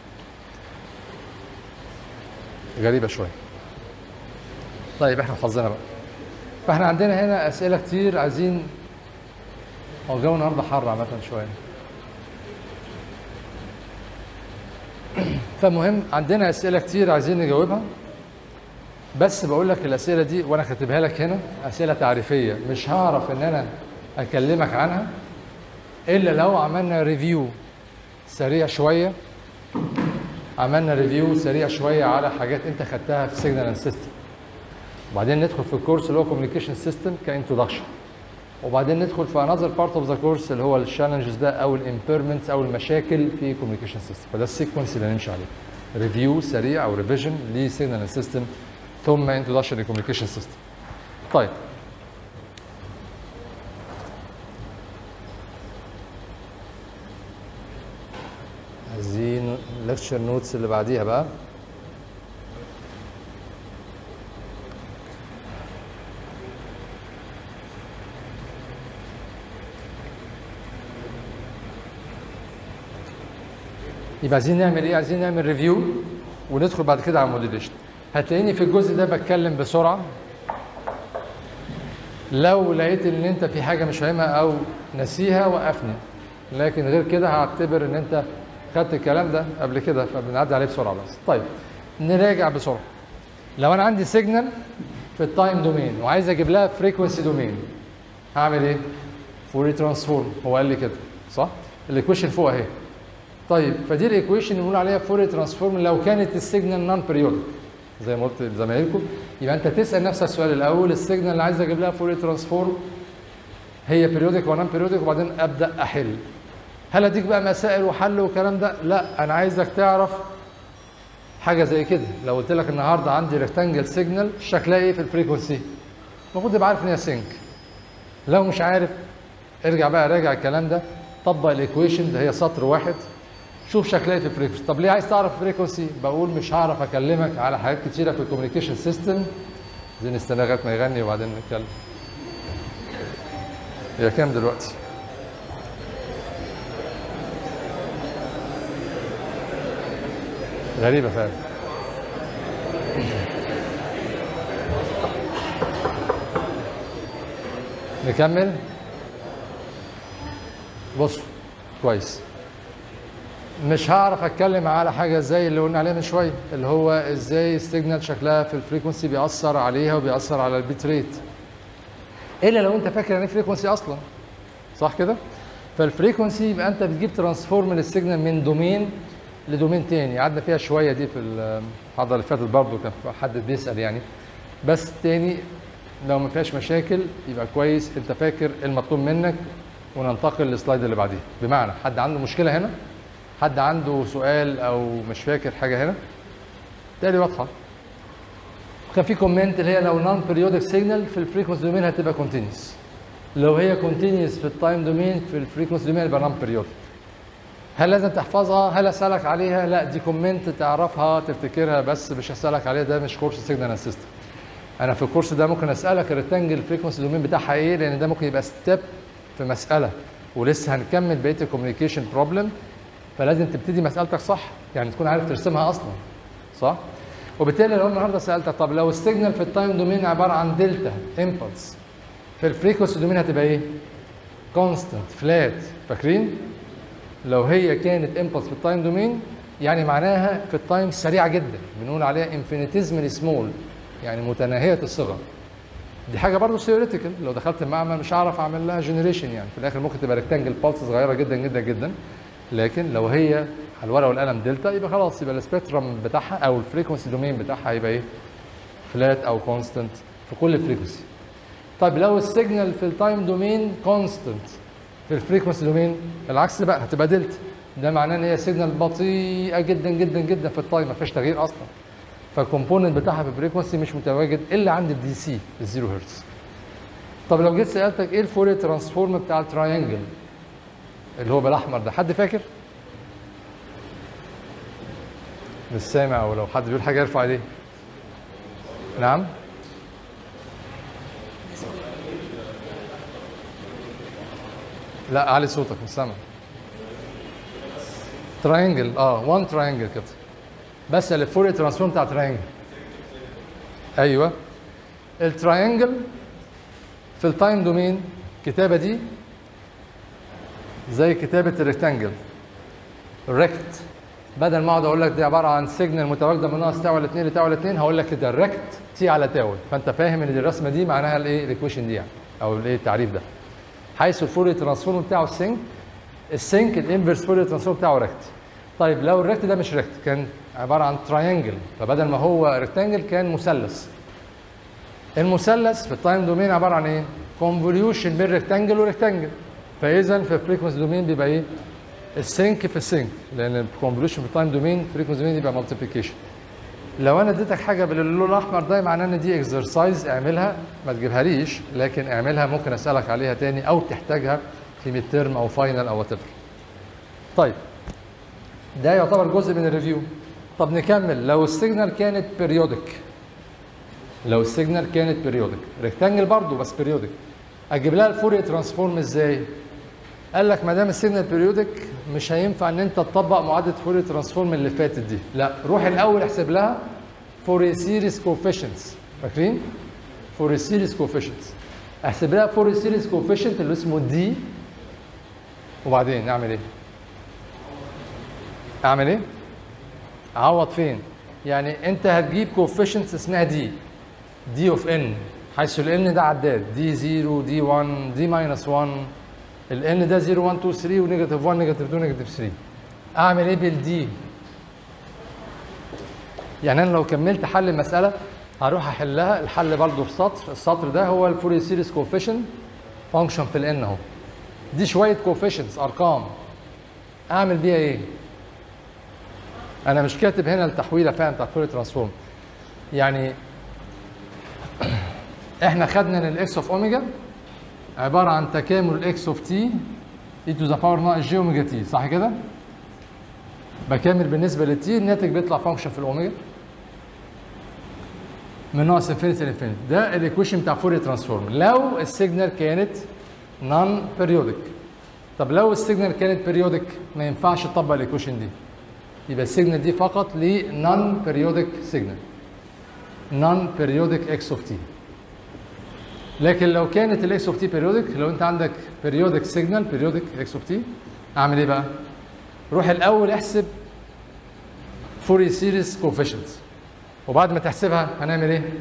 غريبه شويه طيب احنا حظنا بقى فاحنا عندنا هنا اسئله كتير عايزين هو الجو النهارده حر عامه شويه فمهم عندنا اسئله كتير عايزين نجاوبها بس بقول لك الاسئله دي وانا كاتبها لك هنا اسئله تعريفيه مش هعرف ان انا اكلمك عنها الا لو عملنا ريفيو سريع شويه عملنا ريفيو سريع شويه على حاجات انت خدتها في سيجنال سيستم وبعدين ندخل في الكورس اللي هو كوميونيكيشن سيستم كانترودكشن وبعدين ندخل في انذر بارت اوف ذا كورس اللي هو الشالنجز ده او الامبيرمنتس او المشاكل في كوميونيكيشن سيستم فده السيكونس اللي هنمشي عليه ريفيو سريع او ريفيجن لسيجنال سيستم ثم انترودكشن لكوميونيكيشن سيستم طيب عايزين الليكتشر نوتس اللي بعديها بقى يبقى عايزين نعمل ايه؟ عايزين نعمل ريفيو وندخل بعد كده على الموديليشن. هتلاقيني في الجزء ده بتكلم بسرعه. لو لقيت ان انت في حاجه مش فاهمها او نسيها وقفني. لكن غير كده هعتبر ان انت خدت الكلام ده قبل كده فبنعدي عليه بسرعه بس. طيب نراجع بسرعه. لو انا عندي سيجنال في التايم دومين وعايز اجيب لها فريكونسي دومين هعمل ايه؟ فوري ترانسفورم هو قال لي كده صح؟ الايكويشن فوق اهي. طيب فدي الايكويشن اللي بنقول عليها فوري ترانسفورم لو كانت السيجنال نون بيريودك زي ما قلت لزمايلكم يبقى انت تسال نفسك السؤال الاول السيجنال اللي عايز اجيب لها فوري ترانسفورم هي بيريودك ونان بيريودك وبعدين ابدا احل هل اديك بقى مسائل وحل والكلام ده لا انا عايزك تعرف حاجه زي كده لو قلت لك النهارده عندي ريكتانجل سيجنال شكلها ايه في الفريكونسي المفروض تبقى عارف ان هي سينك لو مش عارف ارجع بقى راجع الكلام ده طبق الايكويشن ده هي سطر واحد شوف شكلها ايه في الفريكونسي طب ليه عايز تعرف الفريكونسي بقول مش هعرف اكلمك على حاجات كتيره في الكوميونيكيشن سيستم زي نستنى لغايه ما يغني وبعدين نتكلم هي كام دلوقتي غريبة فعلا نكمل بصوا كويس مش هعرف اتكلم على حاجه زي اللي قلنا عليها من شويه اللي هو ازاي السيجنال شكلها في الفريكونسي بيأثر عليها وبيأثر على البيت ريت الا لو انت فاكر يعني ايه فريكونسي اصلا صح كده فالفريكونسي يبقى انت بتجيب ترانسفورم للسيجنال من دومين لدومين تاني قعدنا فيها شويه دي في المحاضره اللي فاتت برضه كان حد بيسال يعني بس تاني لو ما فيهاش مشاكل يبقى كويس انت فاكر المطلوب منك وننتقل للسلايد اللي بعديه بمعنى حد عنده مشكله هنا حد عنده سؤال او مش فاكر حاجه هنا تالي واضحه كان في كومنت اللي هي لو نون بيريودك سيجنال في الفريكونسي دومين هتبقى كونتينيوس لو هي كونتينيوس في التايم دومين في الفريكونسي دومين يبقى نون بيريودك هل لازم تحفظها هل اسالك عليها لا دي كومنت تعرفها تفتكرها بس مش هسالك عليها ده مش كورس سيجنال سيستم انا في الكورس ده ممكن اسالك الريكتانجل فريكونسي دومين بتاعها ايه لان ده ممكن يبقى ستيب في مساله ولسه هنكمل بقيه الكوميونيكيشن بروبلم فلازم تبتدي مسالتك صح يعني تكون عارف ترسمها اصلا صح وبالتالي لو النهارده سالتك طب لو السيجنال في التايم دومين عباره عن دلتا امبلس في الفريكونسي دومين هتبقى ايه كونستانت فلات فاكرين لو هي كانت امبلس في التايم دومين يعني معناها في التايم سريعه جدا بنقول عليها انفينيتيزمال سمول يعني متناهيه الصغر دي حاجه برضه ثيوريتيكال لو دخلت المعمل مش هعرف اعمل لها جنريشن يعني في الاخر ممكن تبقى ريكتانجل بالس صغيره جدا جدا جدا لكن لو هي على الورقه والقلم دلتا يبقى خلاص يبقى السبيكترم بتاعها او الفريكونسي دومين بتاعها يبقى ايه فلات او كونستنت في كل فريكونسي طيب لو السيجنال في التايم دومين كونستنت في الفريكونسي دومين العكس بقى هتبقى دلتا ده معناه ان هي سيجنال بطيئه جدا جدا جدا في التايم ما فيهاش تغيير اصلا فالكومبوننت بتاعها في الفريكونسي مش متواجد الا عند الدي سي الزيرو هرتز طب لو جيت سالتك ايه الفوري ترانسفورم بتاع التراينجل اللي هو بالاحمر ده حد فاكر مش سامع او لو حد بيقول حاجه يرفع ايديه نعم لا علي صوتك مش سامع تراينجل اه وان تراينجل كده بس الفوري ترانسفورم بتاع تراينجل ايوه التراينجل في التايم دومين الكتابه دي زي كتابه الريكتانجل ريكت بدل ما اقعد اقول لك دي عباره عن سيجنال متواجده من ناقص تاو على 2 لتاو على 2 هقول لك ده ريكت تي على تاو فانت فاهم ان الرسمه دي معناها الايه الايكويشن دي يعني او الايه التعريف ده حيث الفوري ترانسفورم بتاعه السينك السينك الانفرس فوري ترانسفورم بتاعه ريكت طيب لو الريكت ده مش ريكت كان عباره عن تراينجل فبدل ما هو ريكتانجل كان مثلث المثلث في التايم دومين عباره عن ايه كونفوليوشن بين ريكتانجل وريكتانجل فاذا في الفريكونسي دومين بيبقى ايه السينك في السينك لان الكونفوليوشن في التايم دومين فريكونسي دومين يبقى مالتيبيكيشن لو انا اديتك حاجه باللون الاحمر ده معناه ان دي اكسرسايز اعملها ما تجيبها ليش لكن اعملها ممكن اسالك عليها تاني او تحتاجها في ميد ترم او فاينل او وات طيب ده يعتبر جزء من الريفيو طب نكمل لو السيجنال كانت بيريودك لو السيجنال كانت بيريودك ريكتانجل برضه بس بيريودك اجيب لها الفوري ترانسفورم ازاي قال لك ما دام السيجنال بيريودك مش هينفع ان انت تطبق معادله فوري ترانسفورم اللي فاتت دي لا روح الاول احسب لها فوري سيريز كوفيشنتس فاكرين فوري سيريز كوفيشنتس احسب لها فوري سيريز كوفيشنت اللي اسمه دي وبعدين نعمل ايه اعمل ايه اعوض فين يعني انت هتجيب كوفيشنتس اسمها دي دي اوف ان حيث الان ده عداد دي 0 دي 1 دي ماينس 1 الان ده 0 1 2 3 ونيجاتيف 1 نيجاتيف 2 نيجاتيف 3 اعمل ايه بالدي يعني انا لو كملت حل المساله هروح احلها الحل برضه في سطر السطر ده هو الفوري سيريز كوفيشن فانكشن في الان اهو دي شويه كوفيشنتس ارقام اعمل بيها ايه انا مش كاتب هنا التحويله فعلا بتاعت فوري ترانسفورم يعني احنا خدنا ان الاكس اوف اوميجا عباره عن تكامل الاكس اوف تي اي تو ذا باور ناقص جي اوميجا تي صح كده؟ بكامل بالنسبه للتي الناتج بيطلع فانكشن في الاوميجا من ناقص انفينيتي لانفينيتي ده الايكويشن بتاع فوري ترانسفورم لو السيجنال كانت نون بيريودك طب لو السيجنال كانت بيريودك ما ينفعش تطبق الايكويشن دي يبقى السيجنال دي فقط لنون بيريودك سيجنال نون بيريودك اكس اوف تي لكن لو كانت الاكس اوف تي بيريودك لو انت عندك بيريودك سيجنال بيريودك اكس اوف تي اعمل ايه بقى؟ روح الاول احسب فوري سيريز كوفيشنتس وبعد ما تحسبها هنعمل ايه؟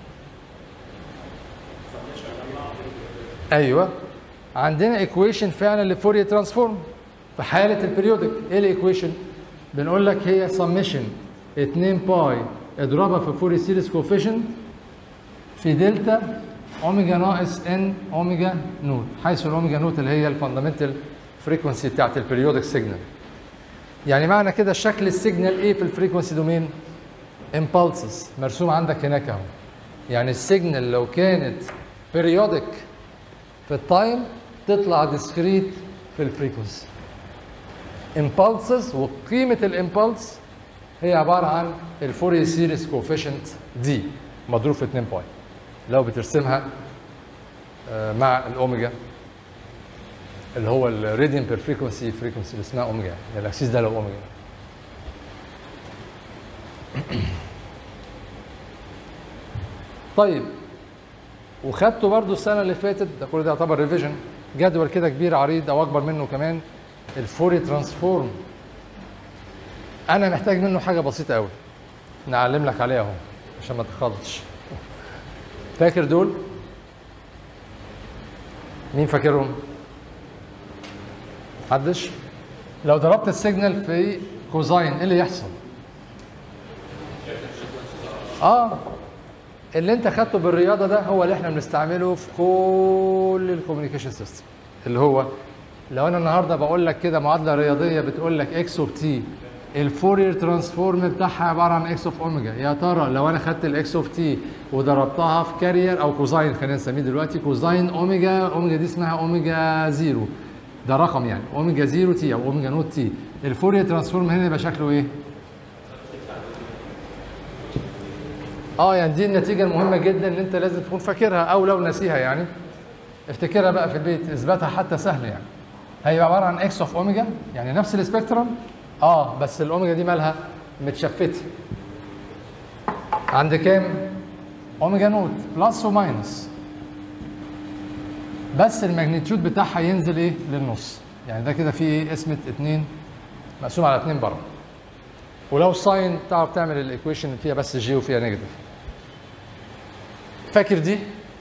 ايوه عندنا ايكويشن فعلا لفوري ترانسفورم في حاله البريودك ايه الايكويشن؟ بنقول لك هي سمشن 2 باي اضربها في فوري سيريز كوفيشنت في دلتا اوميجا ناقص ان اوميجا نوت حيث الاوميجا نوت اللي هي الفاندامنتال فريكونسي بتاعت البريودك سيجنال يعني معنى كده شكل السيجنال ايه في الفريكونسي دومين امبالسز مرسوم عندك هناك اهو يعني السيجنال لو كانت بيريودك في التايم تطلع ديسكريت في الفريكونسي امبالسز وقيمه الامبالس هي عباره عن الفوري سيريز كوفيشنت دي مضروب في 2 باي لو بترسمها آه، مع الاوميجا اللي هو الراديان بير فريكونسي فريكونسي اللي اسمها اوميجا يعني الاكسيس ده لو اوميجا طيب وخدته برضو السنه اللي فاتت ده كل ده يعتبر ريفيجن جدول كده كبير عريض او اكبر منه كمان الفوري ترانسفورم انا محتاج منه حاجه بسيطه قوي نعلم لك عليها اهو عشان ما تخلطش فاكر دول مين فاكرهم محدش لو ضربت السيجنال في كوزاين ايه اللي يحصل اه اللي انت خدته بالرياضه ده هو اللي احنا بنستعمله في كل الكوميونيكيشن سيستم اللي هو لو انا النهارده بقول لك كده معادله رياضيه بتقول لك اكس اوف تي الفورير ترانسفورم بتاعها عباره عن اكس اوف اوميجا يا ترى لو انا خدت الاكس اوف تي وضربتها في كارير او كوزاين خلينا نسميه دلوقتي كوزاين اوميجا اوميجا دي اسمها اوميجا زيرو ده رقم يعني اوميجا زيرو تي او اوميجا نوت تي الفورير ترانسفورم هنا يبقى شكله ايه؟ اه يعني دي النتيجه المهمه جدا اللي انت لازم تكون فاكرها او لو ناسيها يعني افتكرها بقى في البيت اثباتها حتى سهل يعني هيبقى عباره عن اكس اوف اوميجا يعني نفس السبيكترم اه بس الاوميجا دي مالها متشفته عند كام اوميجا نوت بلس وماينس بس الماجنتيود بتاعها ينزل ايه للنص يعني ده كده فيه ايه اسمه 2 مقسوم على 2 بره ولو ساين تعرف تعمل الايكويشن اللي فيها بس جي وفيها نيجاتيف فاكر دي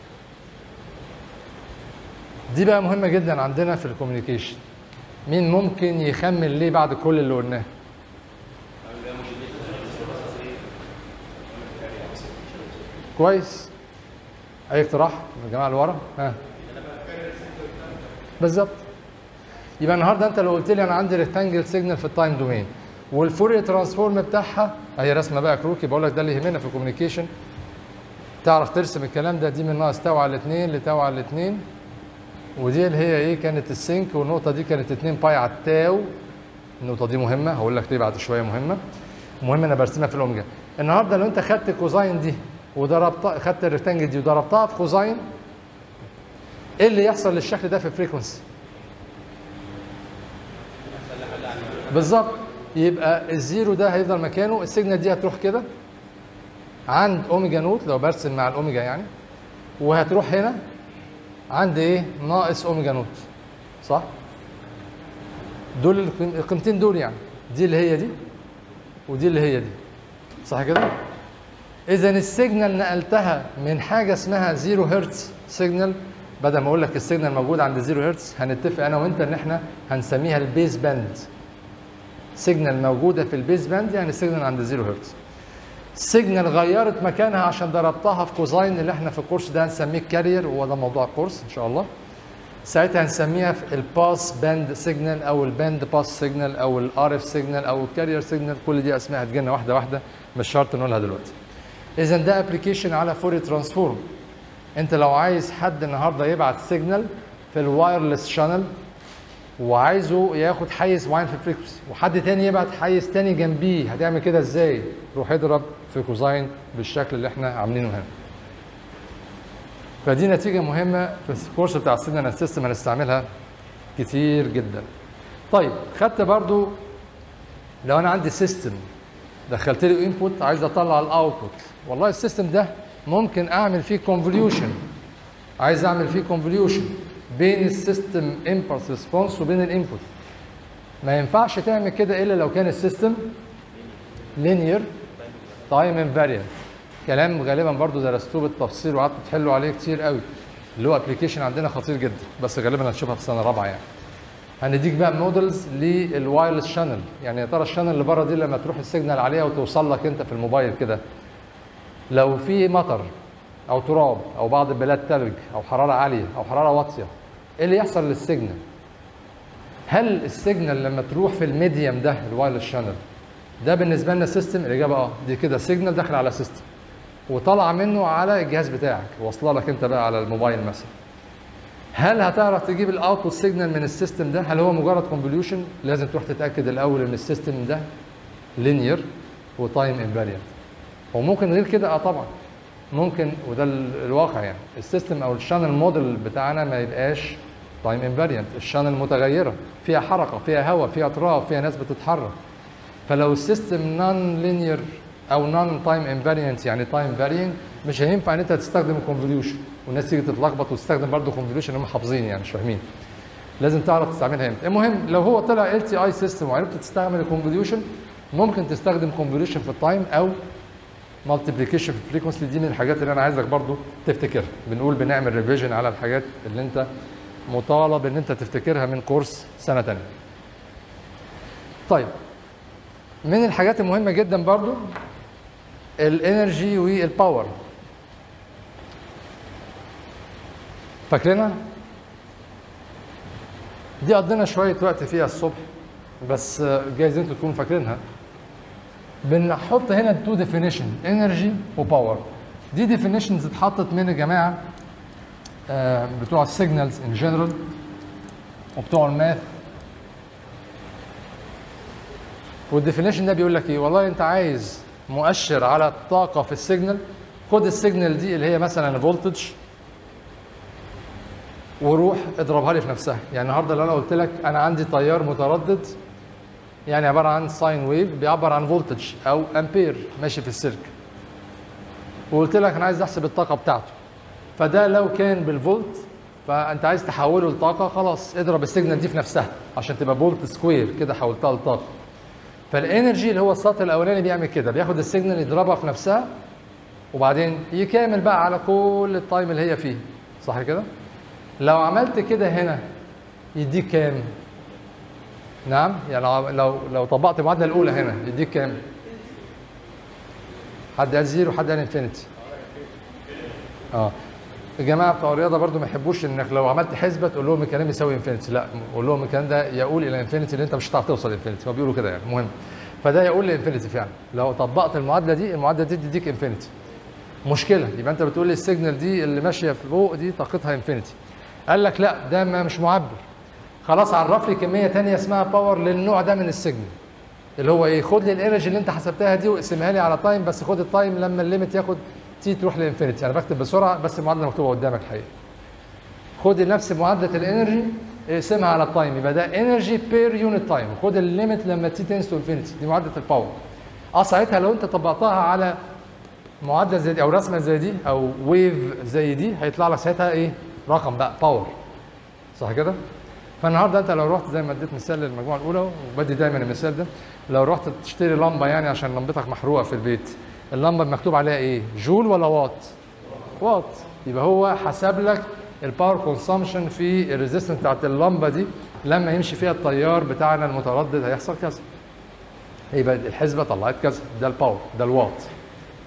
دي بقى مهمه جدا عندنا في الكوميونيكيشن مين ممكن يخمن ليه بعد كل اللي قلناه كويس اي اقتراح من الجماعه اللي ورا ها بالظبط يبقى النهارده انت لو قلت لي انا عندي ريكتانجل سيجنال في التايم دومين والفورير ترانسفورم بتاعها هي رسمه بقى كروكي بقول لك ده اللي يهمنا في الكوميونيكيشن تعرف ترسم الكلام ده دي من ناقص تاو على الاثنين لتاو على الاثنين ودي اللي هي ايه كانت السينك والنقطه دي كانت 2 باي على التاو النقطه دي مهمه هقول لك ليه بعد شويه مهمه المهم انا برسمها في الاوميجا النهارده لو انت خدت كوزاين دي وضربتها خدت الريكتانجل دي وضربتها في كوزاين ايه اللي يحصل للشكل ده في الفريكونسي بالظبط يبقى الزيرو ده هيفضل مكانه السيجنال دي هتروح كده عند اوميجا نوت لو برسم مع الاوميجا يعني وهتروح هنا عند ايه ناقص اوميجا نوت صح دول القيم- القيمتين دول يعني دي اللي هي دي ودي اللي هي دي صح كده اذا السيجنال نقلتها من حاجه اسمها زيرو هرتز سيجنال بدل ما اقول لك السيجنال موجود عند زيرو هرتز هنتفق انا وانت ان احنا هنسميها البيز باند سيجنال موجوده في البيز باند يعني سيجنال عند زيرو هرتز سيجنال غيرت مكانها عشان ضربتها في كوزاين اللي احنا في الكورس ده هنسميه كارير وهو ده موضوع الكورس ان شاء الله ساعتها هنسميها في الباس باند سيجنال او الباند باس سيجنال او الار اف سيجنال او الكارير سيجنال كل دي اسماء هتجينا واحده واحده مش شرط نقولها دلوقتي اذا ده ابلكيشن على فوري ترانسفورم انت لو عايز حد النهارده يبعت سيجنال في الوايرلس شانل وعايزه ياخد حيز معين في الفريكونسي وحد تاني يبعت حيز تاني جنبيه هتعمل كده ازاي؟ روح اضرب في كوزاين بالشكل اللي احنا عاملينه هنا. فدي نتيجه مهمه في الكورس بتاع السيجنال سيستم هنستعملها كتير جدا. طيب خدت برضو لو انا عندي سيستم دخلت له انبوت عايز اطلع الاوتبوت والله السيستم ده ممكن اعمل فيه كونفوليوشن عايز اعمل فيه كونفوليوشن بين السيستم امبلس ريسبونس وبين الانبوت ما ينفعش تعمل كده الا لو كان السيستم لينير تايم انفاريانت كلام غالبا برضو درستوه بالتفصيل وقعدتوا تحلوا عليه كتير قوي اللي هو ابلكيشن عندنا خطير جدا بس غالبا هتشوفها في سنه رابعه يعني هنديك بقى مودلز للوايرلس شانل يعني يا ترى الشانل اللي بره دي لما تروح السيجنال عليها وتوصل لك انت في الموبايل كده لو في مطر او تراب او بعض البلاد تلج او حراره عاليه او حراره واطيه ايه اللي يحصل للسيجنال هل السيجنال لما تروح في الميديم ده الوايرلس شانل ده بالنسبه لنا سيستم الاجابه اه دي كده سيجنال داخل على سيستم وطالعه منه على الجهاز بتاعك واصله لك انت بقى على الموبايل مثلا هل هتعرف تجيب الاوتبوت سيجنال من السيستم ده هل هو مجرد كونفوليوشن لازم تروح تتاكد الاول ان السيستم ده لينير وتايم انفاريانت وممكن غير كده اه طبعا ممكن وده الواقع يعني السيستم او الشانل موديل بتاعنا ما يبقاش تايم انفاريانت الشانل متغيره فيها حركه فيها هواء فيها تراب فيها ناس بتتحرك فلو السيستم نون لينير او نون تايم انفاريانت يعني تايم فارينج مش هينفع ان انت تستخدم كونفوليوشن والناس تيجي تتلخبط وتستخدم برضه كونفوليوشن هم حافظين يعني مش فاهمين لازم تعرف تستعملها امتى المهم لو هو طلع ال تي اي سيستم وعرفت تستعمل الكونفوليوشن ممكن تستخدم كونفوليوشن في التايم او مالتيبليكيشن في الفريكونسي دي من الحاجات اللي انا عايزك برضو تفتكرها بنقول بنعمل ريفيجن على الحاجات اللي انت مطالب ان انت تفتكرها من كورس سنه تانية طيب من الحاجات المهمه جدا برضو الانرجي والباور فاكرينها دي قضينا شويه وقت فيها الصبح بس جايز انتوا تكونوا فاكرينها بنحط هنا تو ديفينيشن انرجي وباور دي ديفينيشنز اتحطت من الجماعه آه بتوع السيجنالز ان جنرال وبتوع الماث والديفينيشن ده بيقول لك ايه والله انت عايز مؤشر على الطاقه في السيجنال خد السيجنال دي اللي هي مثلا فولتج وروح اضربها لي في نفسها يعني النهارده لو انا قلت لك انا عندي تيار متردد يعني عباره عن ساين ويف بيعبر عن فولتج او امبير ماشي في السلك وقلت لك انا عايز احسب الطاقه بتاعته فده لو كان بالفولت فانت عايز تحوله لطاقه خلاص اضرب السيجنال دي في نفسها عشان تبقى فولت سكوير كده حولتها لطاقه فالانرجي اللي هو السطر الاولاني بيعمل كده بياخد السيجنال يضربها في نفسها وبعدين يكامل بقى على كل التايم اللي هي فيه صح كده لو عملت كده هنا يديك كام نعم يعني لو لو, لو طبقت المعادله الاولى هنا يديك كام حد قال زيرو حد قال انفينيتي اه الجماعه بتوع الرياضه برضو ما يحبوش انك لو عملت حسبه تقول لهم الكلام يساوي انفينيتي لا قول لهم الكلام ده يقول الى انفينيتي اللي انت مش هتعرف توصل لانفينيتي هو بيقولوا كده يعني مهم فده يقول لانفينيتي فعلا لو طبقت المعادله دي المعادله دي تديك انفينيتي مشكله يبقى انت بتقول لي السيجنال دي اللي ماشيه فوق دي طاقتها انفينيتي قال لك لا ده ما مش معبر خلاص عرف لي كميه ثانيه اسمها باور للنوع ده من السيجنال اللي هو ايه خد لي الانرجي اللي انت حسبتها دي واقسمها لي على تايم بس خد التايم لما الليميت ياخد تي تروح لانفينيتي انا بكتب بسرعه بس المعادله مكتوبه قدامك الحقيقه خد نفس معادله الانرجي اقسمها على التايم يبقى ده انرجي بير يونت تايم خد الليميت لما تي تنس تو انفينيتي دي معادله الباور اه ساعتها لو انت طبقتها على معادله زي دي او رسمه زي دي او ويف زي دي هيطلع لك ساعتها ايه رقم بقى باور صح كده فالنهارده انت لو رحت زي ما اديت مثال للمجموعه الاولى وبدي دايما المثال ده لو رحت تشتري لمبه يعني عشان لمبتك محروقه في البيت اللمبه مكتوب عليها ايه جول ولا وات وات يبقى هو حسب لك الباور كونسامشن في الريزيستنس بتاعت اللمبه دي لما يمشي فيها التيار بتاعنا المتردد هيحصل كذا يبقى الحسبه طلعت كذا ده الباور ده الوات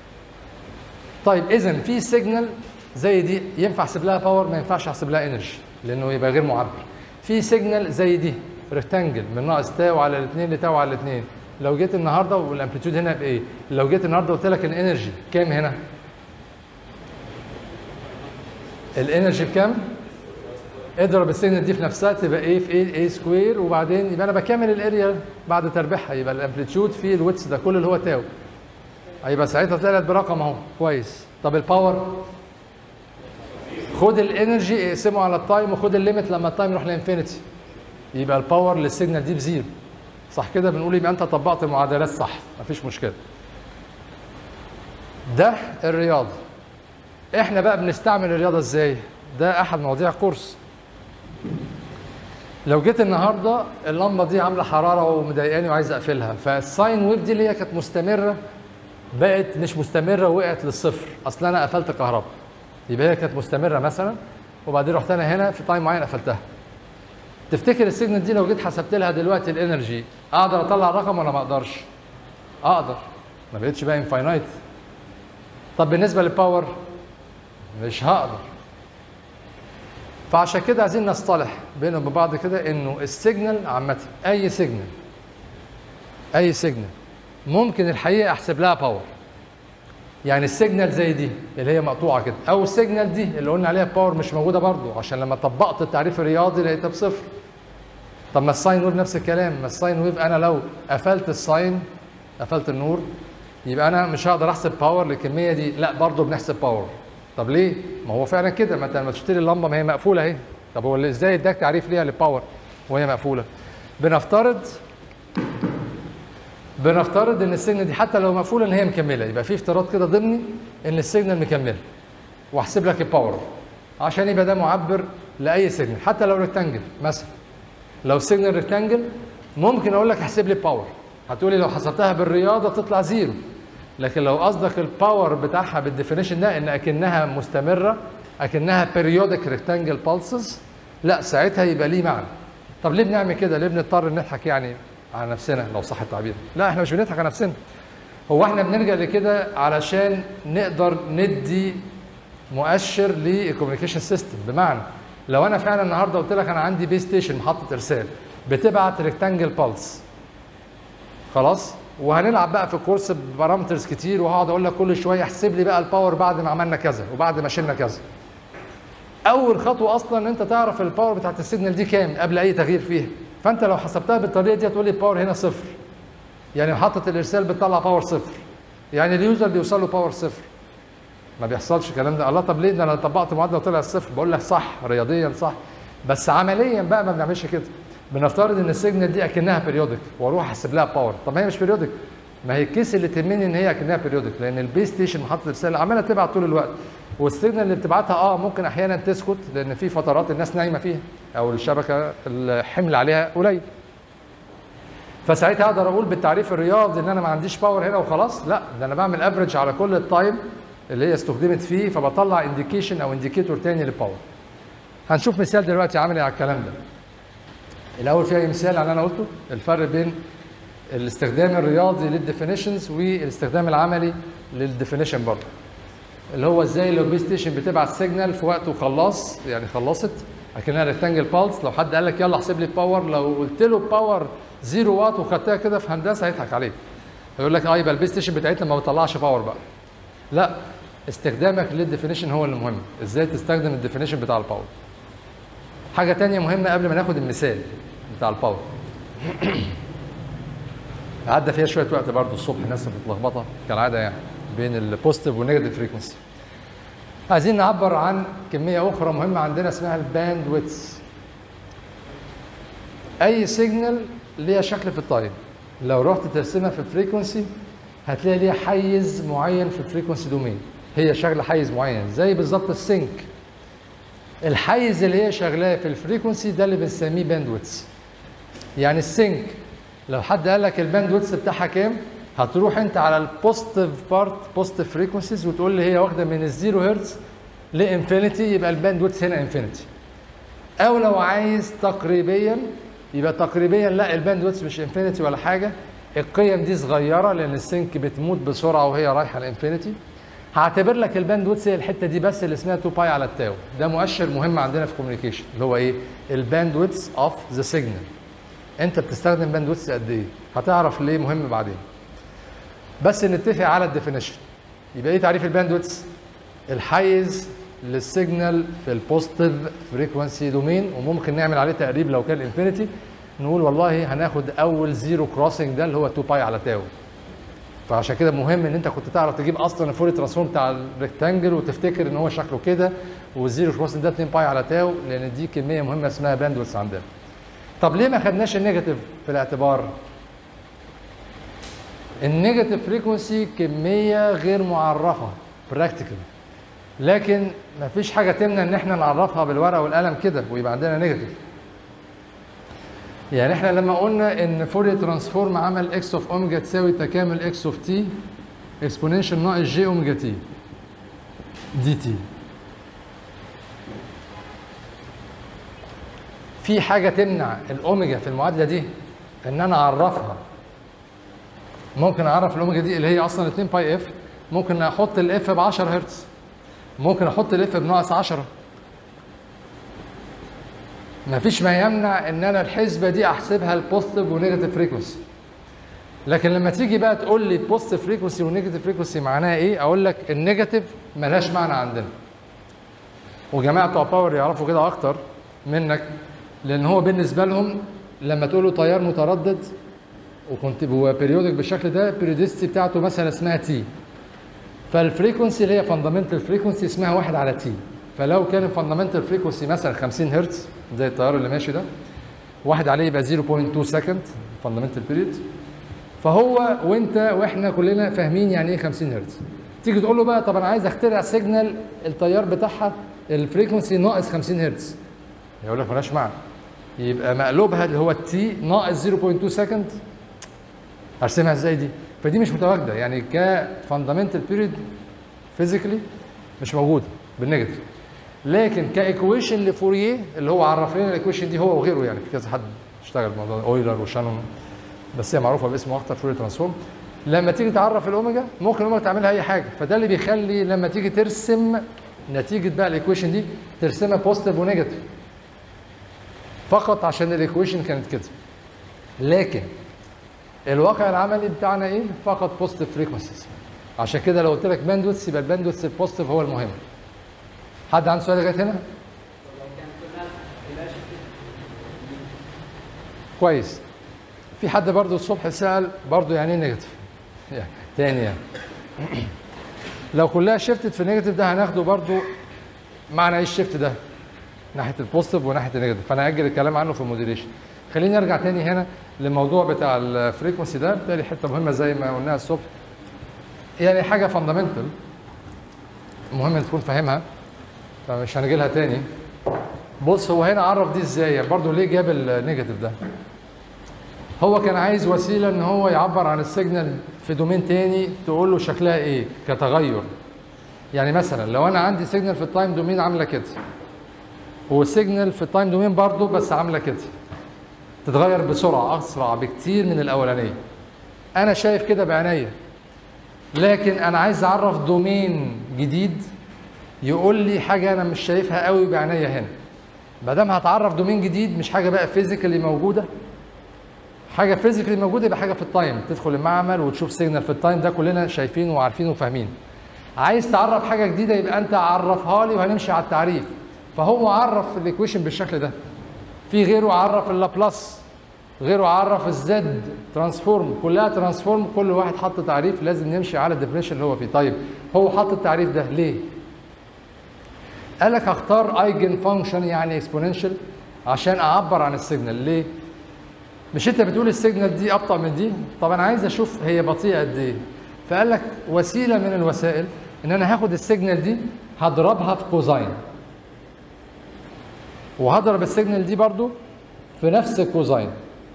طيب اذا في سيجنال زي دي ينفع احسب لها باور ما ينفعش احسب لها انرجي لانه يبقى غير معبر في سيجنال زي دي ريكتانجل من ناقص تاو على الاثنين لتاو على الاثنين لو جيت النهارده والامبليتيود هنا بايه لو جيت النهارده قلت لك الانرجي كام هنا الانرجي بكام اضرب السيجنال دي في نفسها تبقى ايه في ايه ايه سكوير وبعدين يبقى انا بكمل الاريا بعد تربيعها يبقى الامبليتيود في الويتس ده كله اللي هو تاو هيبقى ساعتها طلعت برقم اهو كويس طب الباور خد الانرجي اقسمه على التايم وخد الليميت لما التايم يروح لانفينيتي يبقى الباور للسيجنال دي بزيرو صح كده بنقول يبقى انت طبقت المعادلات صح مفيش مشكله ده الرياضه احنا بقى بنستعمل الرياضه ازاي ده احد مواضيع كورس لو جيت النهارده اللمبه دي عامله حراره ومضايقاني وعايز اقفلها فالساين ويف دي اللي هي كانت مستمره بقت مش مستمره وقعت للصفر اصل انا قفلت كهرباء يبقى هي كانت مستمره مثلا وبعدين رحت انا هنا في تايم معين قفلتها تفتكر السيجنال دي لو جيت حسبت لها دلوقتي الانرجي اقدر اطلع الرقم ولا ما اقدرش اقدر ما بقتش بقى انفاينايت طب بالنسبه للباور مش هقدر فعشان كده عايزين نصطلح بينهم وبين بعض كده انه السيجنال عامه اي سيجنال اي سيجنال ممكن الحقيقه احسب لها باور يعني السيجنال زي دي اللي هي مقطوعه كده او السيجنال دي اللي قلنا عليها باور مش موجوده برضو عشان لما طبقت التعريف الرياضي لقيتها بصفر طب ما الساين ويف نفس الكلام ما الساين ويف انا لو قفلت الساين قفلت النور يبقى انا مش هقدر احسب باور للكميه دي لا برضو بنحسب باور طب ليه ما هو فعلا كده ما انت لما تشتري اللمبه ما هي مقفوله اهي طب هو اللي ازاي اداك تعريف ليها للباور وهي مقفوله بنفترض بنفترض ان السيجنال دي حتى لو مقفوله ان هي مكمله يبقى في افتراض كده ضمني ان السيجنال مكمله واحسب لك الباور عشان يبقى ده معبر لاي سيجنال حتى لو ريكتانجل مثلا لو السيجنال ريكتانجل ممكن اقول لك احسب لي الباور هتقولي لو حسبتها بالرياضه تطلع زيرو لكن لو قصدك الباور بتاعها بالديفينيشن ده ان اكنها مستمره اكنها بيريودك ريكتانجل بالسز لا ساعتها يبقى ليه معنى طب ليه بنعمل كده ليه بنضطر نضحك يعني على نفسنا لو صح التعبير لا احنا مش بنضحك على نفسنا هو احنا بنلجا لكده علشان نقدر ندي مؤشر للكوميونيكيشن سيستم بمعنى لو انا فعلا النهارده قلت لك انا عندي بي ستيشن محطه ارسال بتبعت ريكتانجل بالس خلاص وهنلعب بقى في الكورس ببارامترز كتير وهقعد اقول لك كل شويه احسب لي بقى الباور بعد ما عملنا كذا وبعد ما شلنا كذا اول خطوه اصلا ان انت تعرف الباور بتاعت السيجنال دي كام قبل اي تغيير فيها فانت لو حسبتها بالطريقه دي هتقول لي الباور هنا صفر يعني محطه الارسال بتطلع باور صفر يعني اليوزر بيوصل له باور صفر ما بيحصلش الكلام ده الله طب ليه ده انا طبقت معادله وطلع الصفر بقول لك صح رياضيا صح بس عمليا بقى ما بنعملش كده بنفترض ان السيجنال دي اكنها بيريودك واروح احسب لها باور طب ما هي مش بيريودك ما هي الكيس اللي تهمني ان هي اكنها بيريودك لان البي ستيشن محطه الارسال عماله تبعت طول الوقت والسيجنال اللي بتبعتها اه ممكن احيانا تسكت لان في فترات الناس نايمه فيها او الشبكه الحمل عليها قليل فساعتها اقدر اقول بالتعريف الرياضي ان انا ما عنديش باور هنا وخلاص لا ده انا بعمل افريج على كل التايم اللي هي استخدمت فيه فبطلع انديكيشن او انديكيتور تاني للباور هنشوف مثال دلوقتي عامل ايه على الكلام ده الاول في اي مثال على اللي انا قلته الفرق بين الاستخدام الرياضي للديفينيشنز والاستخدام العملي للديفينيشن برضه اللي هو ازاي لو بي ستيشن بتبعت سيجنال في وقت وخلص يعني خلصت اكنها ريكتانجل بالس لو حد قال لك يلا احسب لي الباور لو قلت له باور زيرو وات وخدتها كده في هندسه هيضحك عليك يقول لك اه يبقى البي ستيشن بتاعتنا ما بتطلعش باور بقى لا استخدامك للديفينيشن هو اللي مهم ازاي تستخدم الديفينيشن بتاع الباور حاجه تانية مهمه قبل ما ناخد المثال بتاع الباور عدى فيها شويه وقت برضه الصبح الناس متلخبطه كالعاده يعني بين البوزيتيف والنيجاتيف فريكونسي عايزين نعبر عن كميه اخرى مهمه عندنا اسمها الباند ويتس اي سيجنال ليها شكل في التايم لو رحت ترسمها في فريكونسي هتلاقي ليها حيز معين في الفريكونسي دومين هي شغله حيز معين زي بالظبط السينك الحيز اللي هي شغلاه في الفريكونسي ده اللي بنسميه باند ويتس يعني السينك لو حد قال لك الباند ويتس بتاعها كام هتروح انت على البوزيتيف بارت بوزيتيف فريكونسيز وتقول لي هي واخده من الزيرو هرتز لانفينيتي يبقى الباند ويتس هنا انفينيتي او لو عايز تقريبيا يبقى تقريبيا لا الباند ويتس مش انفينيتي ولا حاجه القيم دي صغيره لان السينك بتموت بسرعه وهي رايحه لانفينيتي هعتبر لك الباندويتس هي الحته دي بس اللي اسمها 2 باي على التاو ده مؤشر مهم عندنا في الكوميونيكيشن اللي هو ايه الباندويتس اوف ذا سيجنال انت بتستخدم باندويتس قد ايه هتعرف ليه مهم بعدين بس نتفق على الديفينيشن يبقى ايه تعريف الباندويتس الحيز للسيجنال في البوزيتيف فريكونسي دومين وممكن نعمل عليه تقريب لو كان انفينيتي نقول والله هناخد اول زيرو كروسنج ده اللي هو 2 باي على تاو فعشان كده مهم ان انت كنت تعرف تجيب اصلا الفوري ترانسفورم بتاع الريكتانجل وتفتكر ان هو شكله كده والزيرو كروسنج ده 2 باي على تاو لان دي كميه مهمه اسمها باندويث عندنا. طب ليه ما خدناش النيجاتيف في الاعتبار؟ النيجاتيف فريكونسي كميه غير معرفه براكتيكال لكن ما فيش حاجه تمنع ان احنا نعرفها بالورقه والقلم كده ويبقى عندنا نيجاتيف يعني احنا لما قلنا ان فوري ترانسفورم عمل اكس اوف اوميجا تساوي تكامل اكس اوف تي اكسبوننشال ناقص جي اوميجا تي دي تي في حاجه تمنع الاوميجا في المعادله دي ان انا اعرفها ممكن اعرف الاوميجا دي اللي هي اصلا 2 باي اف ممكن احط الاف ب 10 هرتز ممكن احط الاف بناقص 10 مفيش ما يمنع ان انا الحسبه دي احسبها البوزيتيف ونيجاتيف فريكونسي لكن لما تيجي بقى تقول لي بوزيتيف فريكونسي ونيجاتيف فريكونسي معناها ايه اقول لك النيجاتيف ملهاش معنى عندنا وجماعه بتوع باور يعرفوا كده اكتر منك لان هو بالنسبه لهم لما تقول له تيار متردد وكنت هو بيريودك بالشكل ده البيريودستي بتاعته مثلا اسمها تي فالفريكونسي اللي هي فاندامنتال فريكونسي اسمها واحد على تي فلو كان الفاندامنتال فريكونسي مثلا 50 هرتز زي التيار اللي ماشي ده واحد عليه يبقى 0.2 سكند فاندامنتال بيريد فهو وانت واحنا كلنا فاهمين يعني ايه 50 هرتز تيجي تقول له بقى طب انا عايز اخترع سيجنال التيار بتاعها الفريكونسي ناقص 50 هرتز يقول لك مالهاش معنى يبقى مقلوبها اللي هو التي ناقص 0.2 سكند ارسمها ازاي دي فدي مش متواجده يعني كفاندامنتال بيريد فيزيكالي مش موجوده بالنيجاتيف لكن كايكويشن لفوريه اللي هو عرف لنا الايكويشن دي هو وغيره يعني في كذا حد اشتغل الموضوع ده اويلر وشانون بس هي معروفه باسمه اكتر فوري ترانسفورم لما تيجي تعرف الاوميجا ممكن الاوميجا تعملها اي حاجه فده اللي بيخلي لما تيجي ترسم نتيجه بقى الايكويشن دي ترسمها بوزيتيف ونيجاتيف فقط عشان الايكويشن كانت كده لكن الواقع العملي بتاعنا ايه فقط بوزيتيف فريكونسيز عشان كده لو قلت لك باندويث يبقى الباندويث البوزيتيف هو المهم حد عنده سؤال لغايه هنا كويس في حد برضو الصبح سأل برضو يعني ايه نيجاتيف يعني تاني يعني لو كلها شيفتت في نيجاتيف ده هناخده برضو معنى ايه الشيفت ده ناحيه البوزيتيف وناحيه النيجاتيف فانا هاجل الكلام عنه في الموديليشن خليني ارجع تاني هنا للموضوع بتاع الفريكونسي ده بالتالي حته مهمه زي ما قلناها الصبح يعني حاجه فاندامنتال مهم تكون فاهمها فمش هنجي لها تاني بص هو هنا عرف دي ازاي يعني برضه ليه جاب النيجاتيف ده هو كان عايز وسيله ان هو يعبر عن السيجنال في دومين تاني تقول له شكلها ايه كتغير يعني مثلا لو انا عندي سيجنال في التايم دومين عامله كده وسيجنال في التايم دومين برضه بس عامله كده تتغير بسرعه اسرع بكتير من الاولانيه انا شايف كده بعينيا لكن انا عايز اعرف دومين جديد يقول لي حاجه انا مش شايفها قوي بعينيا هنا ما دام هتعرف دومين جديد مش حاجه بقى فيزيكالي موجوده حاجه فيزيكالي موجوده يبقى حاجه في التايم تدخل المعمل وتشوف سيجنال في التايم ده كلنا شايفينه وعارفينه وفاهمين عايز تعرف حاجه جديده يبقى انت عرفها لي وهنمشي على التعريف فهو عرف الايكويشن بالشكل ده في غيره عرف اللابلاس غيره عرف الزد ترانسفورم كلها ترانسفورم كل واحد حط تعريف لازم نمشي على الديفينيشن اللي هو فيه طيب هو حط التعريف ده ليه قال لك هختار ايجن فانكشن يعني اكسبوننشال عشان اعبر عن السيجنال ليه مش انت بتقول السيجنال دي ابطا من دي طب انا عايز اشوف هي بطيئه قد ايه فقال لك وسيله من الوسائل ان انا هاخد السيجنال دي هضربها في كوزاين وهضرب السيجنال دي برضو في نفس الكوزاين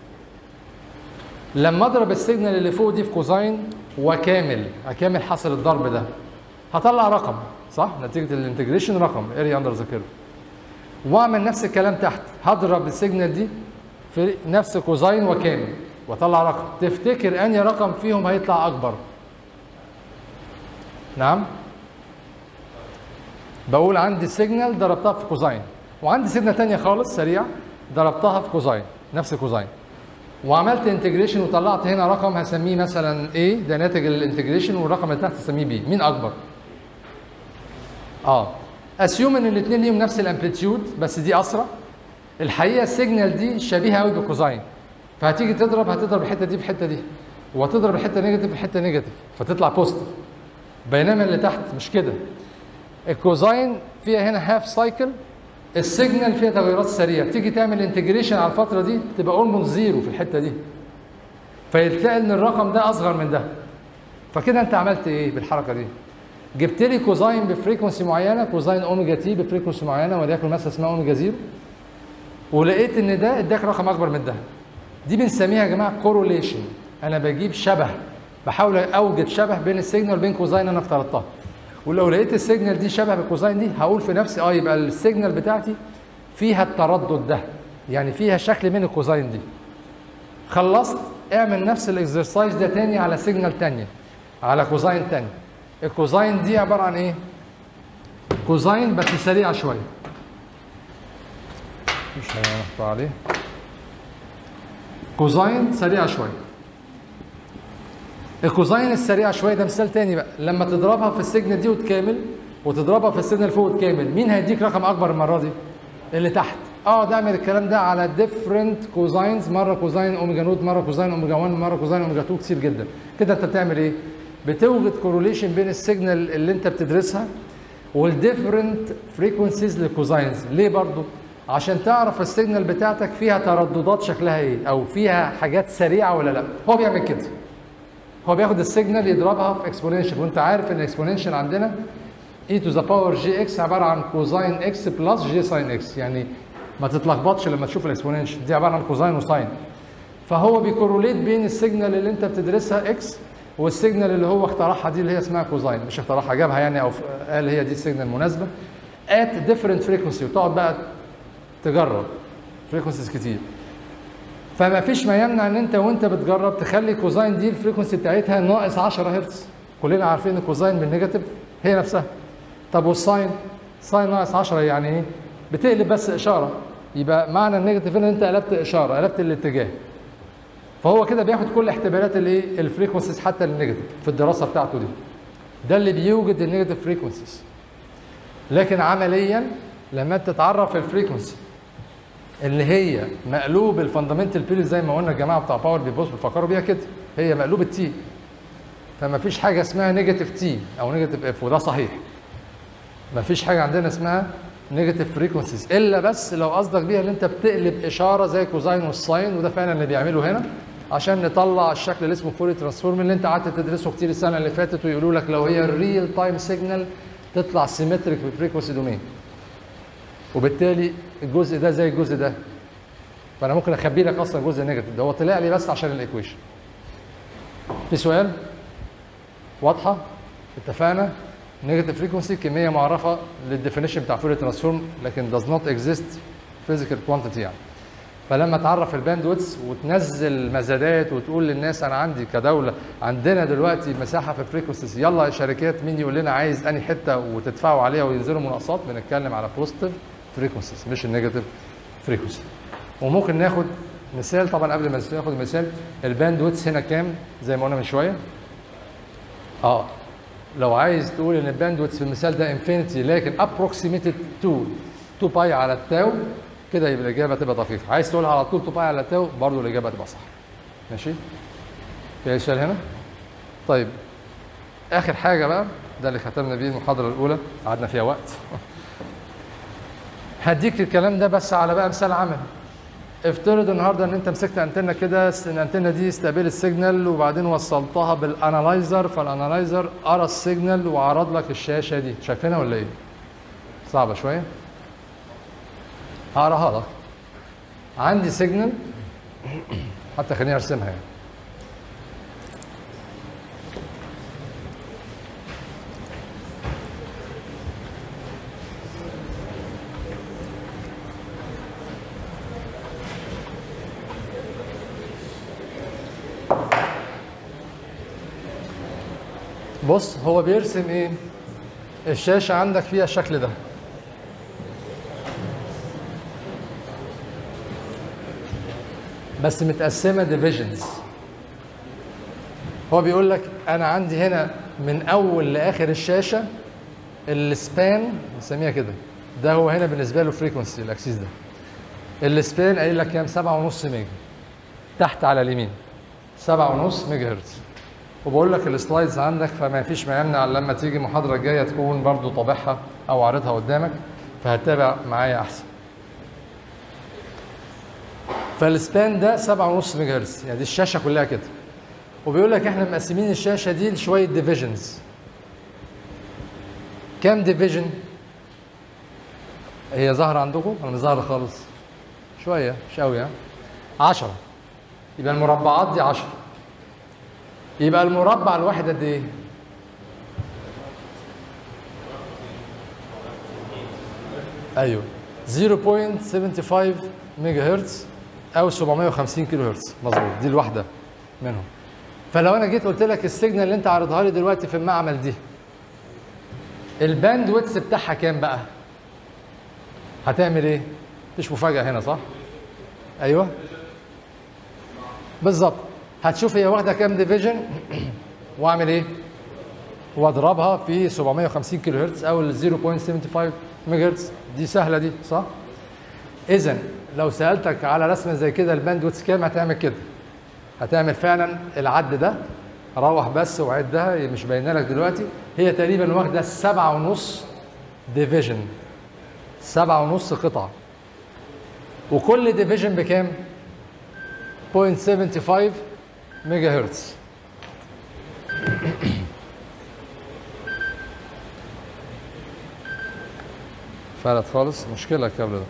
لما اضرب السيجنال اللي فوق دي في كوزاين وكامل اكامل حاصل الضرب ده هطلع رقم صح نتيجه الانتجريشن رقم اريا اندر ذا كيرف واعمل نفس الكلام تحت هضرب السيجنال دي في نفس كوزاين وكامل واطلع رقم تفتكر انهي رقم فيهم هيطلع اكبر نعم بقول عندي سيجنال ضربتها في كوزاين وعندي سيجنال تانية خالص سريع ضربتها في كوزاين نفس كوزاين وعملت انتجريشن وطلعت هنا رقم هسميه مثلا A ده ناتج الانتجريشن والرقم اللي تحت هسميه B مين اكبر؟ اه اسيوم ان الاثنين ليهم نفس الامبليتيود بس دي اسرع الحقيقه السيجنال دي شبيهه قوي بالكوزاين فهتيجي تضرب هتضرب الحته دي في الحته دي وهتضرب الحته نيجاتيف في الحته نيجاتيف فتطلع بوزيتيف بينما اللي تحت مش كده الكوزاين فيها هنا هاف سايكل السيجنال فيها تغيرات سريعه تيجي تعمل انتجريشن على الفتره دي تبقى اولموست زيرو في الحته دي فيتلاقي ان الرقم ده اصغر من ده فكده انت عملت ايه بالحركه دي جبت لي كوزاين بفريكونسي معينه كوزاين اوميجا تي بفريكونسي معينه وليكن مثلا اسمها اوميجا زيرو ولقيت ان ده اداك رقم اكبر من ده دي بنسميها يا جماعه كوروليشن انا بجيب شبه بحاول اوجد شبه بين السيجنال وبين كوزاين انا افترضتها ولو لقيت السيجنال دي شبه بالكوزاين دي هقول في نفسي اه يبقى السيجنال بتاعتي فيها التردد ده يعني فيها شكل من الكوزاين دي خلصت اعمل نفس الاكسرسايز ده تاني على سيجنال تانية على كوزاين تاني الكوزاين دي عباره عن ايه كوزاين بس سريعه شويه مش هنحط عليه كوزاين سريعه شويه الكوزاين السريعه شويه ده مثال تاني بقى لما تضربها في السيجنال دي وتكامل وتضربها في السيجنال فوق وتكامل مين هيديك رقم اكبر المره دي اللي تحت اقعد اعمل الكلام ده على ديفرنت كوزاينز مره كوزاين اوميجا نوت مره كوزاين اوميجا 1 مره كوزاين اوميجا 2 كتير جدا كده انت بتعمل ايه بتوجد كوروليشن بين السيجنال اللي انت بتدرسها والديفرنت فريكونسيز للكوزاينز ليه برضو عشان تعرف السيجنال بتاعتك فيها ترددات شكلها ايه او فيها حاجات سريعه ولا لا هو بيعمل كده هو بياخد السيجنال يضربها في اكسبوننشال وانت عارف ان الاكسبوننشال عندنا e to the power جي اكس عباره عن كوزاين اكس بلس جي ساين اكس يعني ما تتلخبطش لما تشوف الاكسبوننشال دي عباره عن كوزاين وساين فهو بيكوروليت بين السيجنال اللي انت بتدرسها اكس والسيجنال اللي هو اخترعها دي اللي هي اسمها كوزاين مش اخترعها جابها يعني او قال هي دي السيجنال المناسبه at different frequency وتقعد بقى تجرب فريكونسيز كتير فما فيش ما يمنع ان انت وانت بتجرب تخلي كوزاين دي الفريكونسي بتاعتها ناقص 10 هرتز كلنا عارفين ان كوزاين بالنيجاتيف هي نفسها طب والساين ساين ناقص 10 يعني ايه بتقلب بس اشاره يبقى معنى النيجاتيف ان انت قلبت اشاره قلبت الاتجاه فهو كده بياخد كل احتمالات الايه الفريكونسيز حتى النيجاتيف في الدراسه بتاعته دي ده اللي بيوجد النيجاتيف فريكونسيز لكن عمليا لما انت تعرف الفريكونسي اللي هي مقلوب الفاندامنتال بيريود زي ما قلنا الجماعه بتاع باور بيبصوا بيفكروا بيها كده هي مقلوب التي فما فيش حاجه اسمها نيجاتيف تي او نيجاتيف اف وده صحيح ما فيش حاجه عندنا اسمها نيجاتيف فريكونسيز الا بس لو قصدك بيها ان انت بتقلب اشاره زي كوزاين والساين وده فعلا اللي بيعمله هنا عشان نطلع الشكل اللي اسمه فوري ترانسفورم اللي انت قعدت تدرسه كتير السنه اللي فاتت ويقولوا لك لو هي الريل تايم سيجنال تطلع سيمتريك في فريكونسي دومين وبالتالي الجزء ده زي الجزء ده فانا ممكن اخبي لك اصلا جزء نيجاتيف ده هو طلع لي بس عشان الايكويشن في سؤال واضحه اتفقنا نيجاتيف فريكونسي كميه معرفه للديفينيشن بتاع فوري ترانسفورم لكن does not exist physical quantity يعني فلما تعرف الباند ويتس وتنزل مزادات وتقول للناس انا عندي كدوله عندنا دلوقتي مساحه في الفريكونسيز يلا شركات مين يقول لنا عايز انهي حته وتدفعوا عليها وينزلوا مناقصات بنتكلم على بوزيتيف فريكونسيز مش النيجاتيف فريكونسي وممكن ناخد مثال طبعا قبل ما ناخد مثال الباند ويتس هنا كام زي ما قلنا من شويه اه لو عايز تقول ان الباند ويتس في المثال ده انفينيتي لكن ابروكسيميتد تو 2 باي على التاو كده يبقى الاجابه تبقى دقيقه عايز تقولها على طول 2 باي على التاو برضه الاجابه تبقى صح ماشي في اي سؤال هنا طيب اخر حاجه بقى ده اللي ختمنا بيه المحاضره الاولى قعدنا فيها وقت هديك الكلام ده بس على بقى مثال عملي افترض النهارده ان انت مسكت انتنه كده الانتنه دي استقبلت السيجنال وبعدين وصلتها بالانالايزر فالانالايزر قرا السيجنال وعرض لك الشاشه دي شايفينها ولا ايه؟ صعبه شويه هقراها لك عندي سيجنال حتى خليني ارسمها يعني بص هو بيرسم ايه الشاشه عندك فيها الشكل ده بس متقسمه ديفيجنز هو بيقول لك انا عندي هنا من اول لاخر الشاشه السبان نسميها كده ده هو هنا بالنسبه له فريكونسي الاكسيس ده السبان قايل لك كام 7.5 ميجا تحت على اليمين 7.5 ميجا هرتز وبقول لك السلايدز عندك فما فيش ما يمنع لما تيجي المحاضره الجايه تكون برضو طابعها او عارضها قدامك فهتتابع معايا احسن فالسبان ده 7.5 ميجا هرتز يعني دي الشاشه كلها كده وبيقول لك احنا مقسمين الشاشه دي لشويه ديفيجنز كام ديفيجن هي ظاهره عندكم ولا مش ظاهره خالص شويه مش قوي ها 10 يبقى المربعات دي 10 يبقى المربع الواحد قد ايه ايوه 0.75 ميجا هرتز او 750 كيلو هرتز مظبوط دي الواحده منهم فلو انا جيت قلت لك السيجنال اللي انت عارضها لي دلوقتي في المعمل دي الباند ويتس بتاعها كام بقى هتعمل ايه مفيش مفاجاه هنا صح ايوه بالظبط هتشوف هي واخده كام ديفيجن واعمل ايه واضربها في 750 كيلو هرتز او ال 0.75 ميجا هرتز دي سهله دي صح اذا لو سالتك على رسمه زي كده الباند ويتس كام هتعمل كده هتعمل فعلا العد ده روح بس وعدها هي مش باينه لك دلوقتي هي تقريبا واخده سبعة ونص ديفيجن سبعة ونص قطعة وكل ديفيجن بكام؟ 0.75 ميجا هرتز فلت خالص مشكلة الكابل ده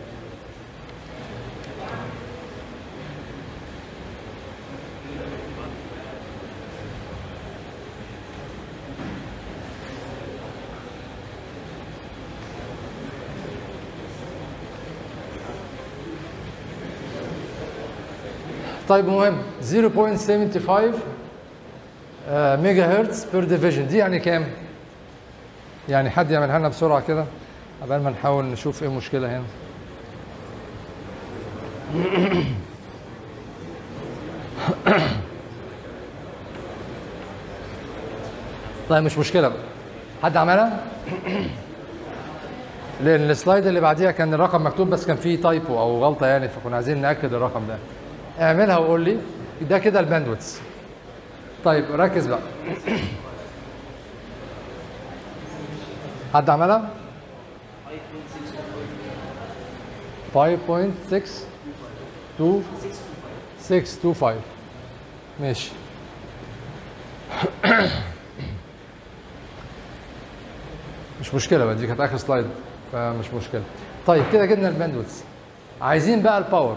طيب مهم 0.75 آه، ميجا هرتز بير ديفيجن دي يعني كام؟ يعني حد يعملها لنا بسرعه كده قبل ما نحاول نشوف ايه المشكله هنا طيب مش مشكله بقى حد عملها؟ لان السلايد اللي بعديها كان الرقم مكتوب بس كان فيه تايبو او غلطه يعني فكنا عايزين ناكد الرقم ده اعملها وقول لي ده كده الباندويتس طيب ركز بقى حد عملها 5.625 ماشي مش مشكله بقى دي كانت اخر سلايد فمش مشكله طيب كده جبنا الباندويتس عايزين بقى الباور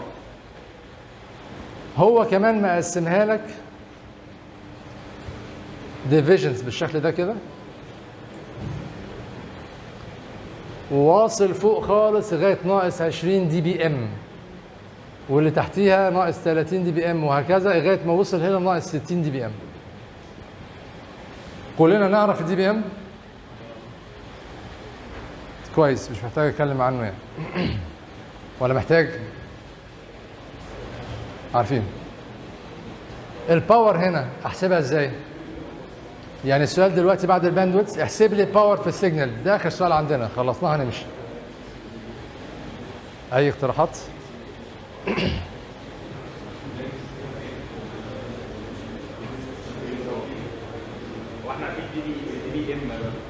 هو كمان مقسمها لك ديفيجنز بالشكل ده كده وواصل فوق خالص لغايه ناقص 20 دي بي ام واللي تحتيها ناقص 30 دي بي ام وهكذا لغايه ما وصل هنا ناقص 60 دي بي ام كلنا نعرف الدي بي ام كويس مش محتاج اتكلم عنه يعني ولا محتاج عارفين الباور هنا احسبها ازاي يعني السؤال دلوقتي بعد الباندويتس احسب لي باور في السيجنال ده اخر سؤال عندنا خلصناها نمشي اي اقتراحات واحنا عارفين دي دي دي ام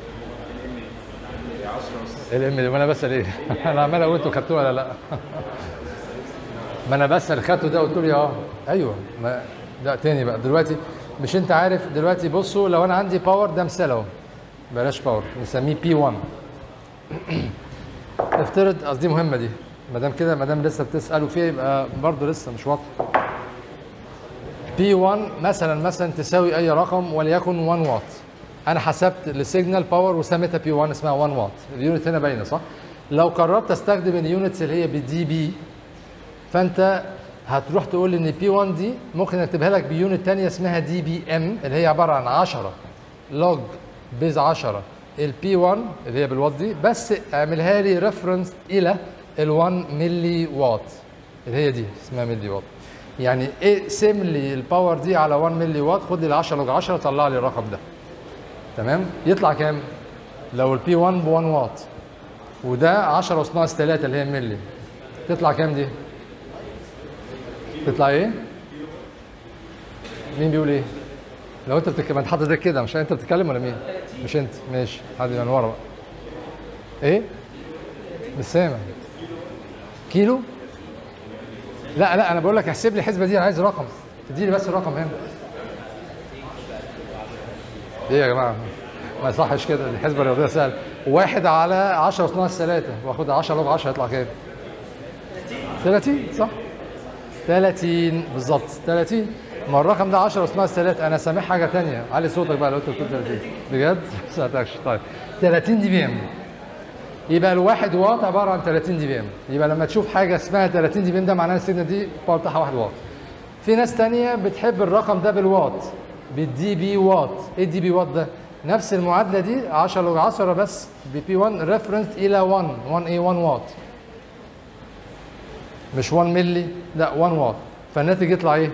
الام 10 الام دي ما انا بسال ايه انا عمال اقول انتوا خدتوها ولا لا ما انا بسال خدته ده قلت لي اه ايوه ما لا تاني بقى دلوقتي مش انت عارف دلوقتي بصوا لو انا عندي باور ده مثال اهو بلاش باور نسميه بي 1 افترض قصدي مهمه دي ما دام كده ما دام لسه بتسالوا فيها يبقى برضه لسه مش واضح بي 1 مثلا مثلا تساوي اي رقم وليكن 1 واط انا حسبت السيجنال باور وسميتها بي 1 اسمها 1 واط اليونت هنا باينه صح لو قررت استخدم اليونتس اللي هي بالدي بي فانت هتروح تقول ان بي 1 دي ممكن اكتبها لك بيونت ثانيه اسمها دي بي ام اللي هي عباره عن 10 لوج بيز 10 البي 1 اللي هي بالوات دي بس اعملها لي ريفرنس الى ال 1 ملي وات اللي هي دي اسمها ملي وات يعني اقسم لي الباور دي على 1 ملي وات خد لي ال 10 لوج 10 طلع لي الرقم ده تمام يطلع كام لو البي 1 ب 1 واط وده 10 اس ناقص 3 اللي هي ملي تطلع كام دي تطلع ايه مين بيقول ايه لو انت بتتكلم انت حاطط ده كده مش انت بتتكلم ولا مين مش انت ماشي حد من ورا بقى ايه مش سامع كيلو لا لا انا بقول لك احسب لي الحسبه دي انا عايز رقم اديني بس الرقم هنا ايه يا جماعه ما يصحش كده دي حسبه رياضيه سهله واحد على 10 اس ناقص 3 واخد 10 لوج 10 يطلع كام 30 صح 30 بالظبط 30 ما الرقم ده 10 اس ناقص 3 انا سامع حاجه ثانيه علي صوتك بقى لو انت بتقول 30 بجد ما سمعتكش طيب 30 دي بي ام يبقى الواحد واط عباره عن 30 دي بي ام يبقى لما تشوف حاجه اسمها 30 دي بي ام ده معناها السيجنال دي الباور بتاعها 1 واط في ناس تانية بتحب الرقم ده بالواط بالدي بي واط ايه الدي بي واط ده نفس المعادله دي 10 لوج 10 بس بي بي 1 ريفرنس الى 1 1 اي 1 واط مش 1 ملي لا 1 واط فالناتج يطلع ايه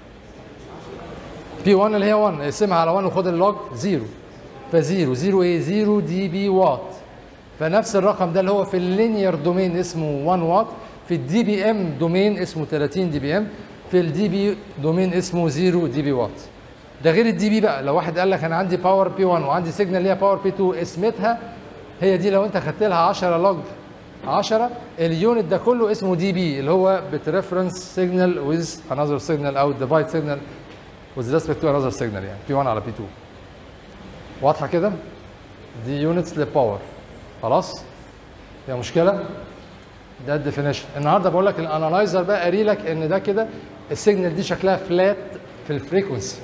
بي 1 اللي هي 1 اقسمها على 1 وخد اللوج 0 فزيرو زيرو ايه زيرو دي بي واط فنفس الرقم ده اللي هو في اللينير دومين اسمه 1 واط في الدي بي ام دومين اسمه 30 دي بي ام في الدي بي دومين اسمه 0 دي بي واط ده غير الدي بي بقى لو واحد قال لك انا عندي باور بي 1 وعندي سيجنال اللي هي باور بي 2 اسمتها هي دي لو انت خدت لها 10 لوج 10 اليونت ده كله اسمه دي بي اللي هو بتريفرنس سيجنال ويز انذر سيجنال او ديفايد سيجنال with respect to another signal يعني بي 1 على بي 2 واضحه كده دي يونتس للباور خلاص فيها مشكله ده الديفينيشن النهارده بقول لك الانالايزر بقى قاري لك ان ده كده السيجنال دي شكلها فلات في الفريكونسي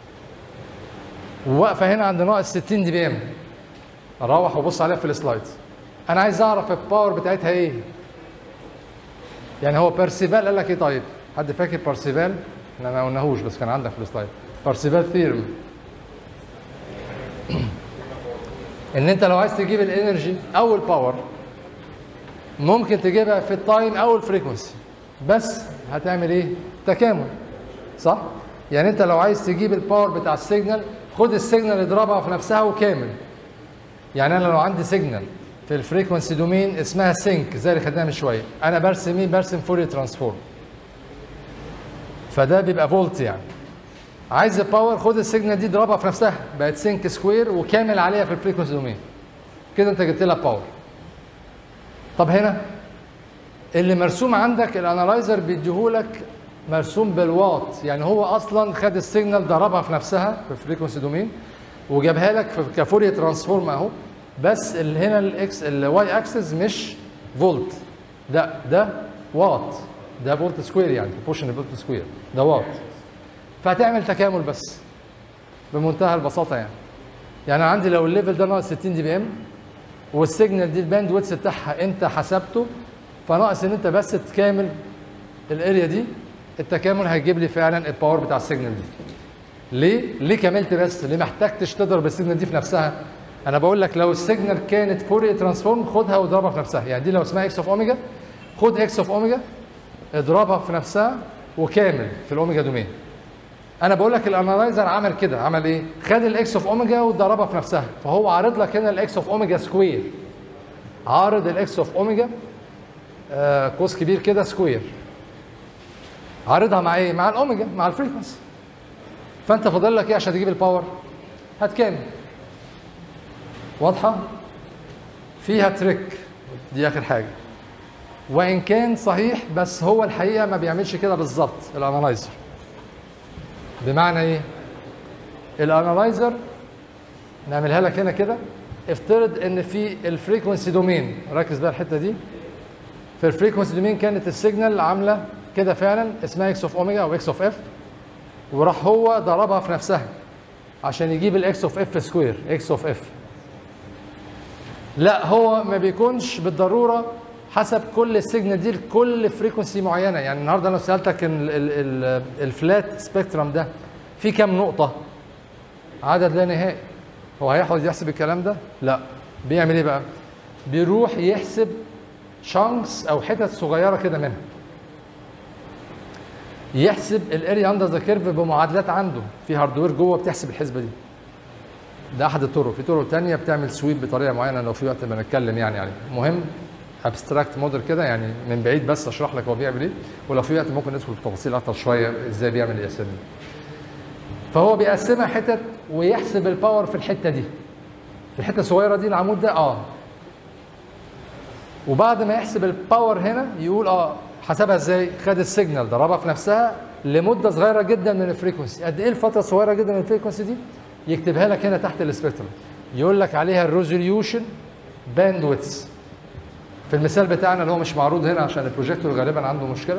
وواقفه هنا عند ناقص 60 دي بي ام اروح وابص عليها في السلايد انا عايز اعرف الباور بتاعتها ايه يعني هو بارسيفال قال لك ايه طيب حد فاكر بارسيفال احنا ما قلناهوش بس كان عندك في السلايد بارسيفال ثيرم ان انت لو عايز تجيب الانرجي او الباور ممكن تجيبها في التايم او الفريكونسي بس هتعمل ايه تكامل صح يعني انت لو عايز تجيب الباور بتاع السيجنال خد السيجنال اضربها في نفسها وكامل يعني انا لو عندي سيجنال في الفريكونسي دومين اسمها سينك زي اللي خدناها من شويه انا برسم ايه برسم فوري ترانسفورم فده بيبقى فولت يعني عايز الباور خد السيجنال دي اضربها في نفسها بقت سينك سكوير وكامل عليها في الفريكونسي دومين كده انت جبت لها باور طب هنا اللي مرسوم عندك الانالايزر بيديهولك مرسوم بالواط يعني هو اصلا خد السيجنال ضربها في نفسها في الفريكونسي دومين وجابها لك في كفوري ترانسفورم اهو بس اللي هنا الاكس الواي اكسس مش فولت ده ده واط ده فولت سكوير يعني بروبورشن فولت سكوير ده واط فهتعمل تكامل بس بمنتهى البساطه يعني يعني عندي لو الليفل ده ناقص 60 دي بي ام والسيجنال دي الباند ويدث بتاعها انت حسبته فناقص ان انت بس تكامل الاريا دي التكامل هيجيب لي فعلا الباور بتاع السيجنال دي ليه؟ ليه كملت بس؟ ليه ما احتجتش تضرب السيجنال دي في نفسها؟ انا بقول لك لو السيجنال كانت فوري ترانسفورم خدها واضربها في نفسها، يعني دي لو اسمها اكس اوف اوميجا خد اكس اوف اوميجا اضربها في نفسها وكامل في الاوميجا دومين. انا بقول لك الانالايزر عمل كده عمل ايه؟ خد الاكس اوف اوميجا وضربها في نفسها، فهو عارض لك هنا الاكس اوف اوميجا سكوير. عارض الاكس اوف اوميجا آه قوس كبير كده سكوير. عارضها مع ايه؟ مع الاوميجا مع الفريكونسي. فانت فاضل لك ايه عشان تجيب الباور؟ هتكامل. واضحه؟ فيها تريك دي اخر حاجه. وان كان صحيح بس هو الحقيقه ما بيعملش كده بالظبط الانالايزر. بمعنى ايه؟ الانالايزر نعملها لك هنا كده افترض ان في الفريكونسي دومين ركز بقى الحته دي في الفريكونسي دومين كانت السيجنال عامله كده فعلا اسمها اكس اوف اوميجا او اكس اوف اف وراح هو ضربها في نفسها عشان يجيب الاكس اوف اف سكوير اكس اوف اف لا هو ما بيكونش بالضروره حسب كل السيجنال دي لكل فريكونسي معينه يعني النهارده انا سالتك ان الفلات سبيكترم ده فيه كام نقطه عدد لا نهائي هو هيحفظ يحسب الكلام ده لا بيعمل ايه بقى بيروح يحسب شانكس او حتت صغيره كده منها يحسب الاريا اندر ذا كيرف بمعادلات عنده في هاردوير جوه بتحسب الحسبه دي ده احد الطرق في طرق تانية بتعمل سويب بطريقه معينه لو في وقت بنتكلم يعني عليه مهم ابستراكت موديل كده يعني من بعيد بس اشرح لك هو بيعمل ايه ولو في وقت ممكن ندخل في تفاصيل اكتر شويه ازاي بيعمل القياسات دي فهو بيقسمها حتت ويحسب الباور في الحته دي في الحته الصغيره دي العمود ده اه وبعد ما يحسب الباور هنا يقول اه حسبها ازاي خد السيجنال ضربها في نفسها لمده صغيره جدا من الفريكونسي قد ايه الفتره الصغيره جدا من الفريكونسي دي يكتبها لك هنا تحت السبيكترم يقول لك عليها الريزوليوشن باندويتس في المثال بتاعنا اللي هو مش معروض هنا عشان البروجيكتور غالبا عنده مشكله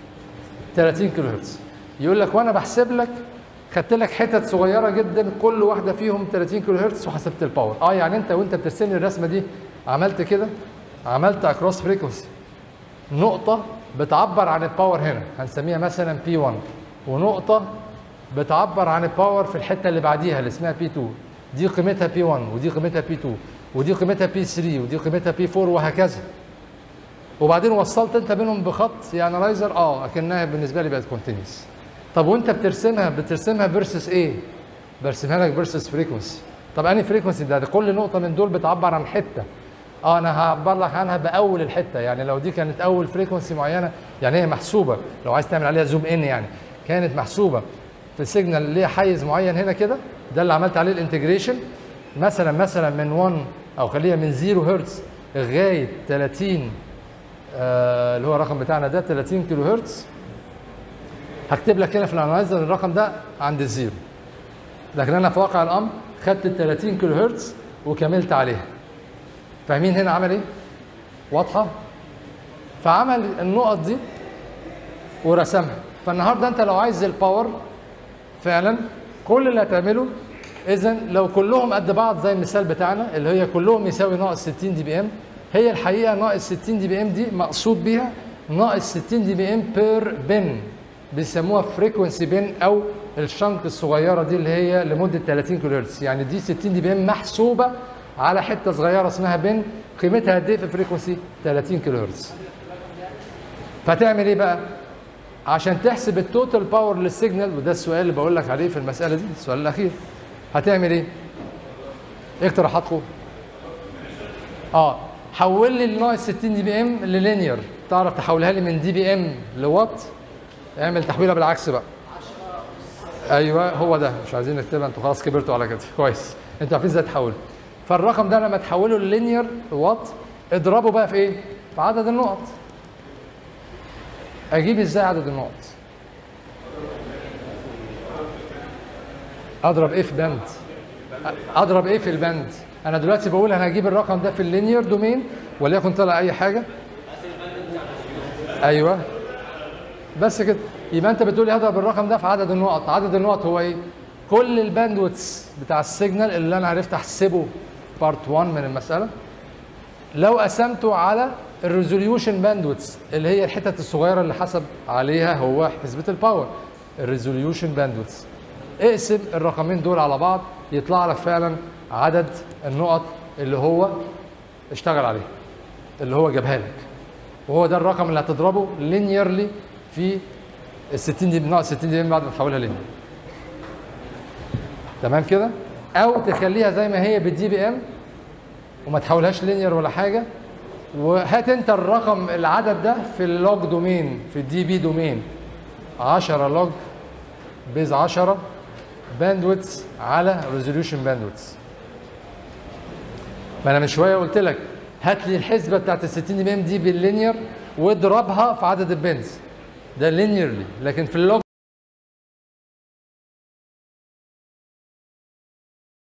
30 كيلو هرتز يقول لك وانا بحسب لك خدت لك حتت صغيره جدا كل واحده فيهم 30 كيلو هرتز وحسبت الباور اه يعني انت وانت بترسم لي الرسمه دي عملت كده عملت اكروس فريكونسي نقطه بتعبر عن الباور هنا هنسميها مثلا بي 1 ونقطه بتعبر عن الباور في الحته اللي بعديها اللي اسمها بي 2 دي قيمتها بي 1 ودي قيمتها بي 2 ودي قيمتها بي 3 ودي قيمتها بي 4 وهكذا وبعدين وصلت انت بينهم بخط يعني رايزر اه اكنها بالنسبه لي بقت كونتينيوس طب وانت بترسمها بترسمها فيرسس ايه؟ برسمها لك فيرسس فريكونسي طب انهي فريكونسي ده, ده كل نقطه من دول بتعبر عن حته اه انا هعبر لك عنها باول الحته يعني لو دي كانت اول فريكونسي معينه يعني هي محسوبه لو عايز تعمل عليها زوم ان يعني كانت محسوبه في سيجنال ليها حيز معين هنا كده ده اللي عملت عليه الانتجريشن مثلا مثلا من 1 او خليها من 0 هرتز لغايه 30 آه اللي هو الرقم بتاعنا ده 30 كيلو هرتز هكتب لك هنا في الانالايزر الرقم ده عند الزيرو لكن انا في واقع الامر خدت ال 30 كيلو هرتز وكملت عليها فاهمين هنا عمل ايه؟ واضحه؟ فعمل النقط دي ورسمها فالنهارده انت لو عايز الباور فعلا كل اللي هتعمله اذا لو كلهم قد بعض زي المثال بتاعنا اللي هي كلهم يساوي ناقص 60 دي بي ام هي الحقيقه ناقص 60 دي بي ام دي مقصود بيها ناقص 60 دي بي ام بير بن بيسموها فريكونسي بن او الشنك الصغيره دي اللي هي لمده 30 كيلو هرتز يعني دي 60 دي بي ام محسوبه على حته صغيره اسمها بن قيمتها قد ايه في الفريكونسي 30 كيلو هرتز فتعمل ايه بقى عشان تحسب التوتال باور للسيجنال وده السؤال اللي بقول لك عليه في المساله دي السؤال الاخير هتعمل ايه ايه اقتراحاتكم اه حول لي الناقص 60 دي بي ام للينير تعرف تحولها لي من دي بي ام لوات اعمل تحويله بالعكس بقى ايوه هو ده مش عايزين نكتبها انتوا خلاص كبرتوا على كده كويس انتوا عارفين ازاي تحول فالرقم ده لما تحوله للينير وات اضربه بقى في ايه في عدد النقط اجيب ازاي عدد النقط اضرب ايه في بند اضرب ايه في البند انا دلوقتي بقول انا هجيب الرقم ده في اللينير دومين وليكن طلع اي حاجه ايوه بس كده يبقى انت بتقول لي اضرب الرقم ده في عدد النقط عدد النقط هو ايه كل الباندويتس بتاع السيجنال اللي انا عرفت احسبه بارت 1 من المساله لو قسمته على الريزوليوشن باندويتس اللي هي الحتت الصغيره اللي حسب عليها هو حسبه الباور الريزوليوشن باندويتس اقسم الرقمين دول على بعض يطلع لك فعلا عدد النقط اللي هو اشتغل عليه اللي هو جابها لك وهو ده الرقم اللي هتضربه لينيرلي في ال 60 دي ناقص 60 دي بعد ما تحولها لينير تمام كده او تخليها زي ما هي بالدي بي ام وما تحولهاش لينير ولا حاجه وهات انت الرقم العدد ده في اللوج دومين في الدي بي دومين 10 لوج بيز 10 باندويتس على ريزوليوشن باندويتس ما انا من شويه قلت لك هات لي الحسبه بتاعت ال 60 دي بي ام دي باللينير واضربها في عدد البنز ده لينيرلي لكن في اللوج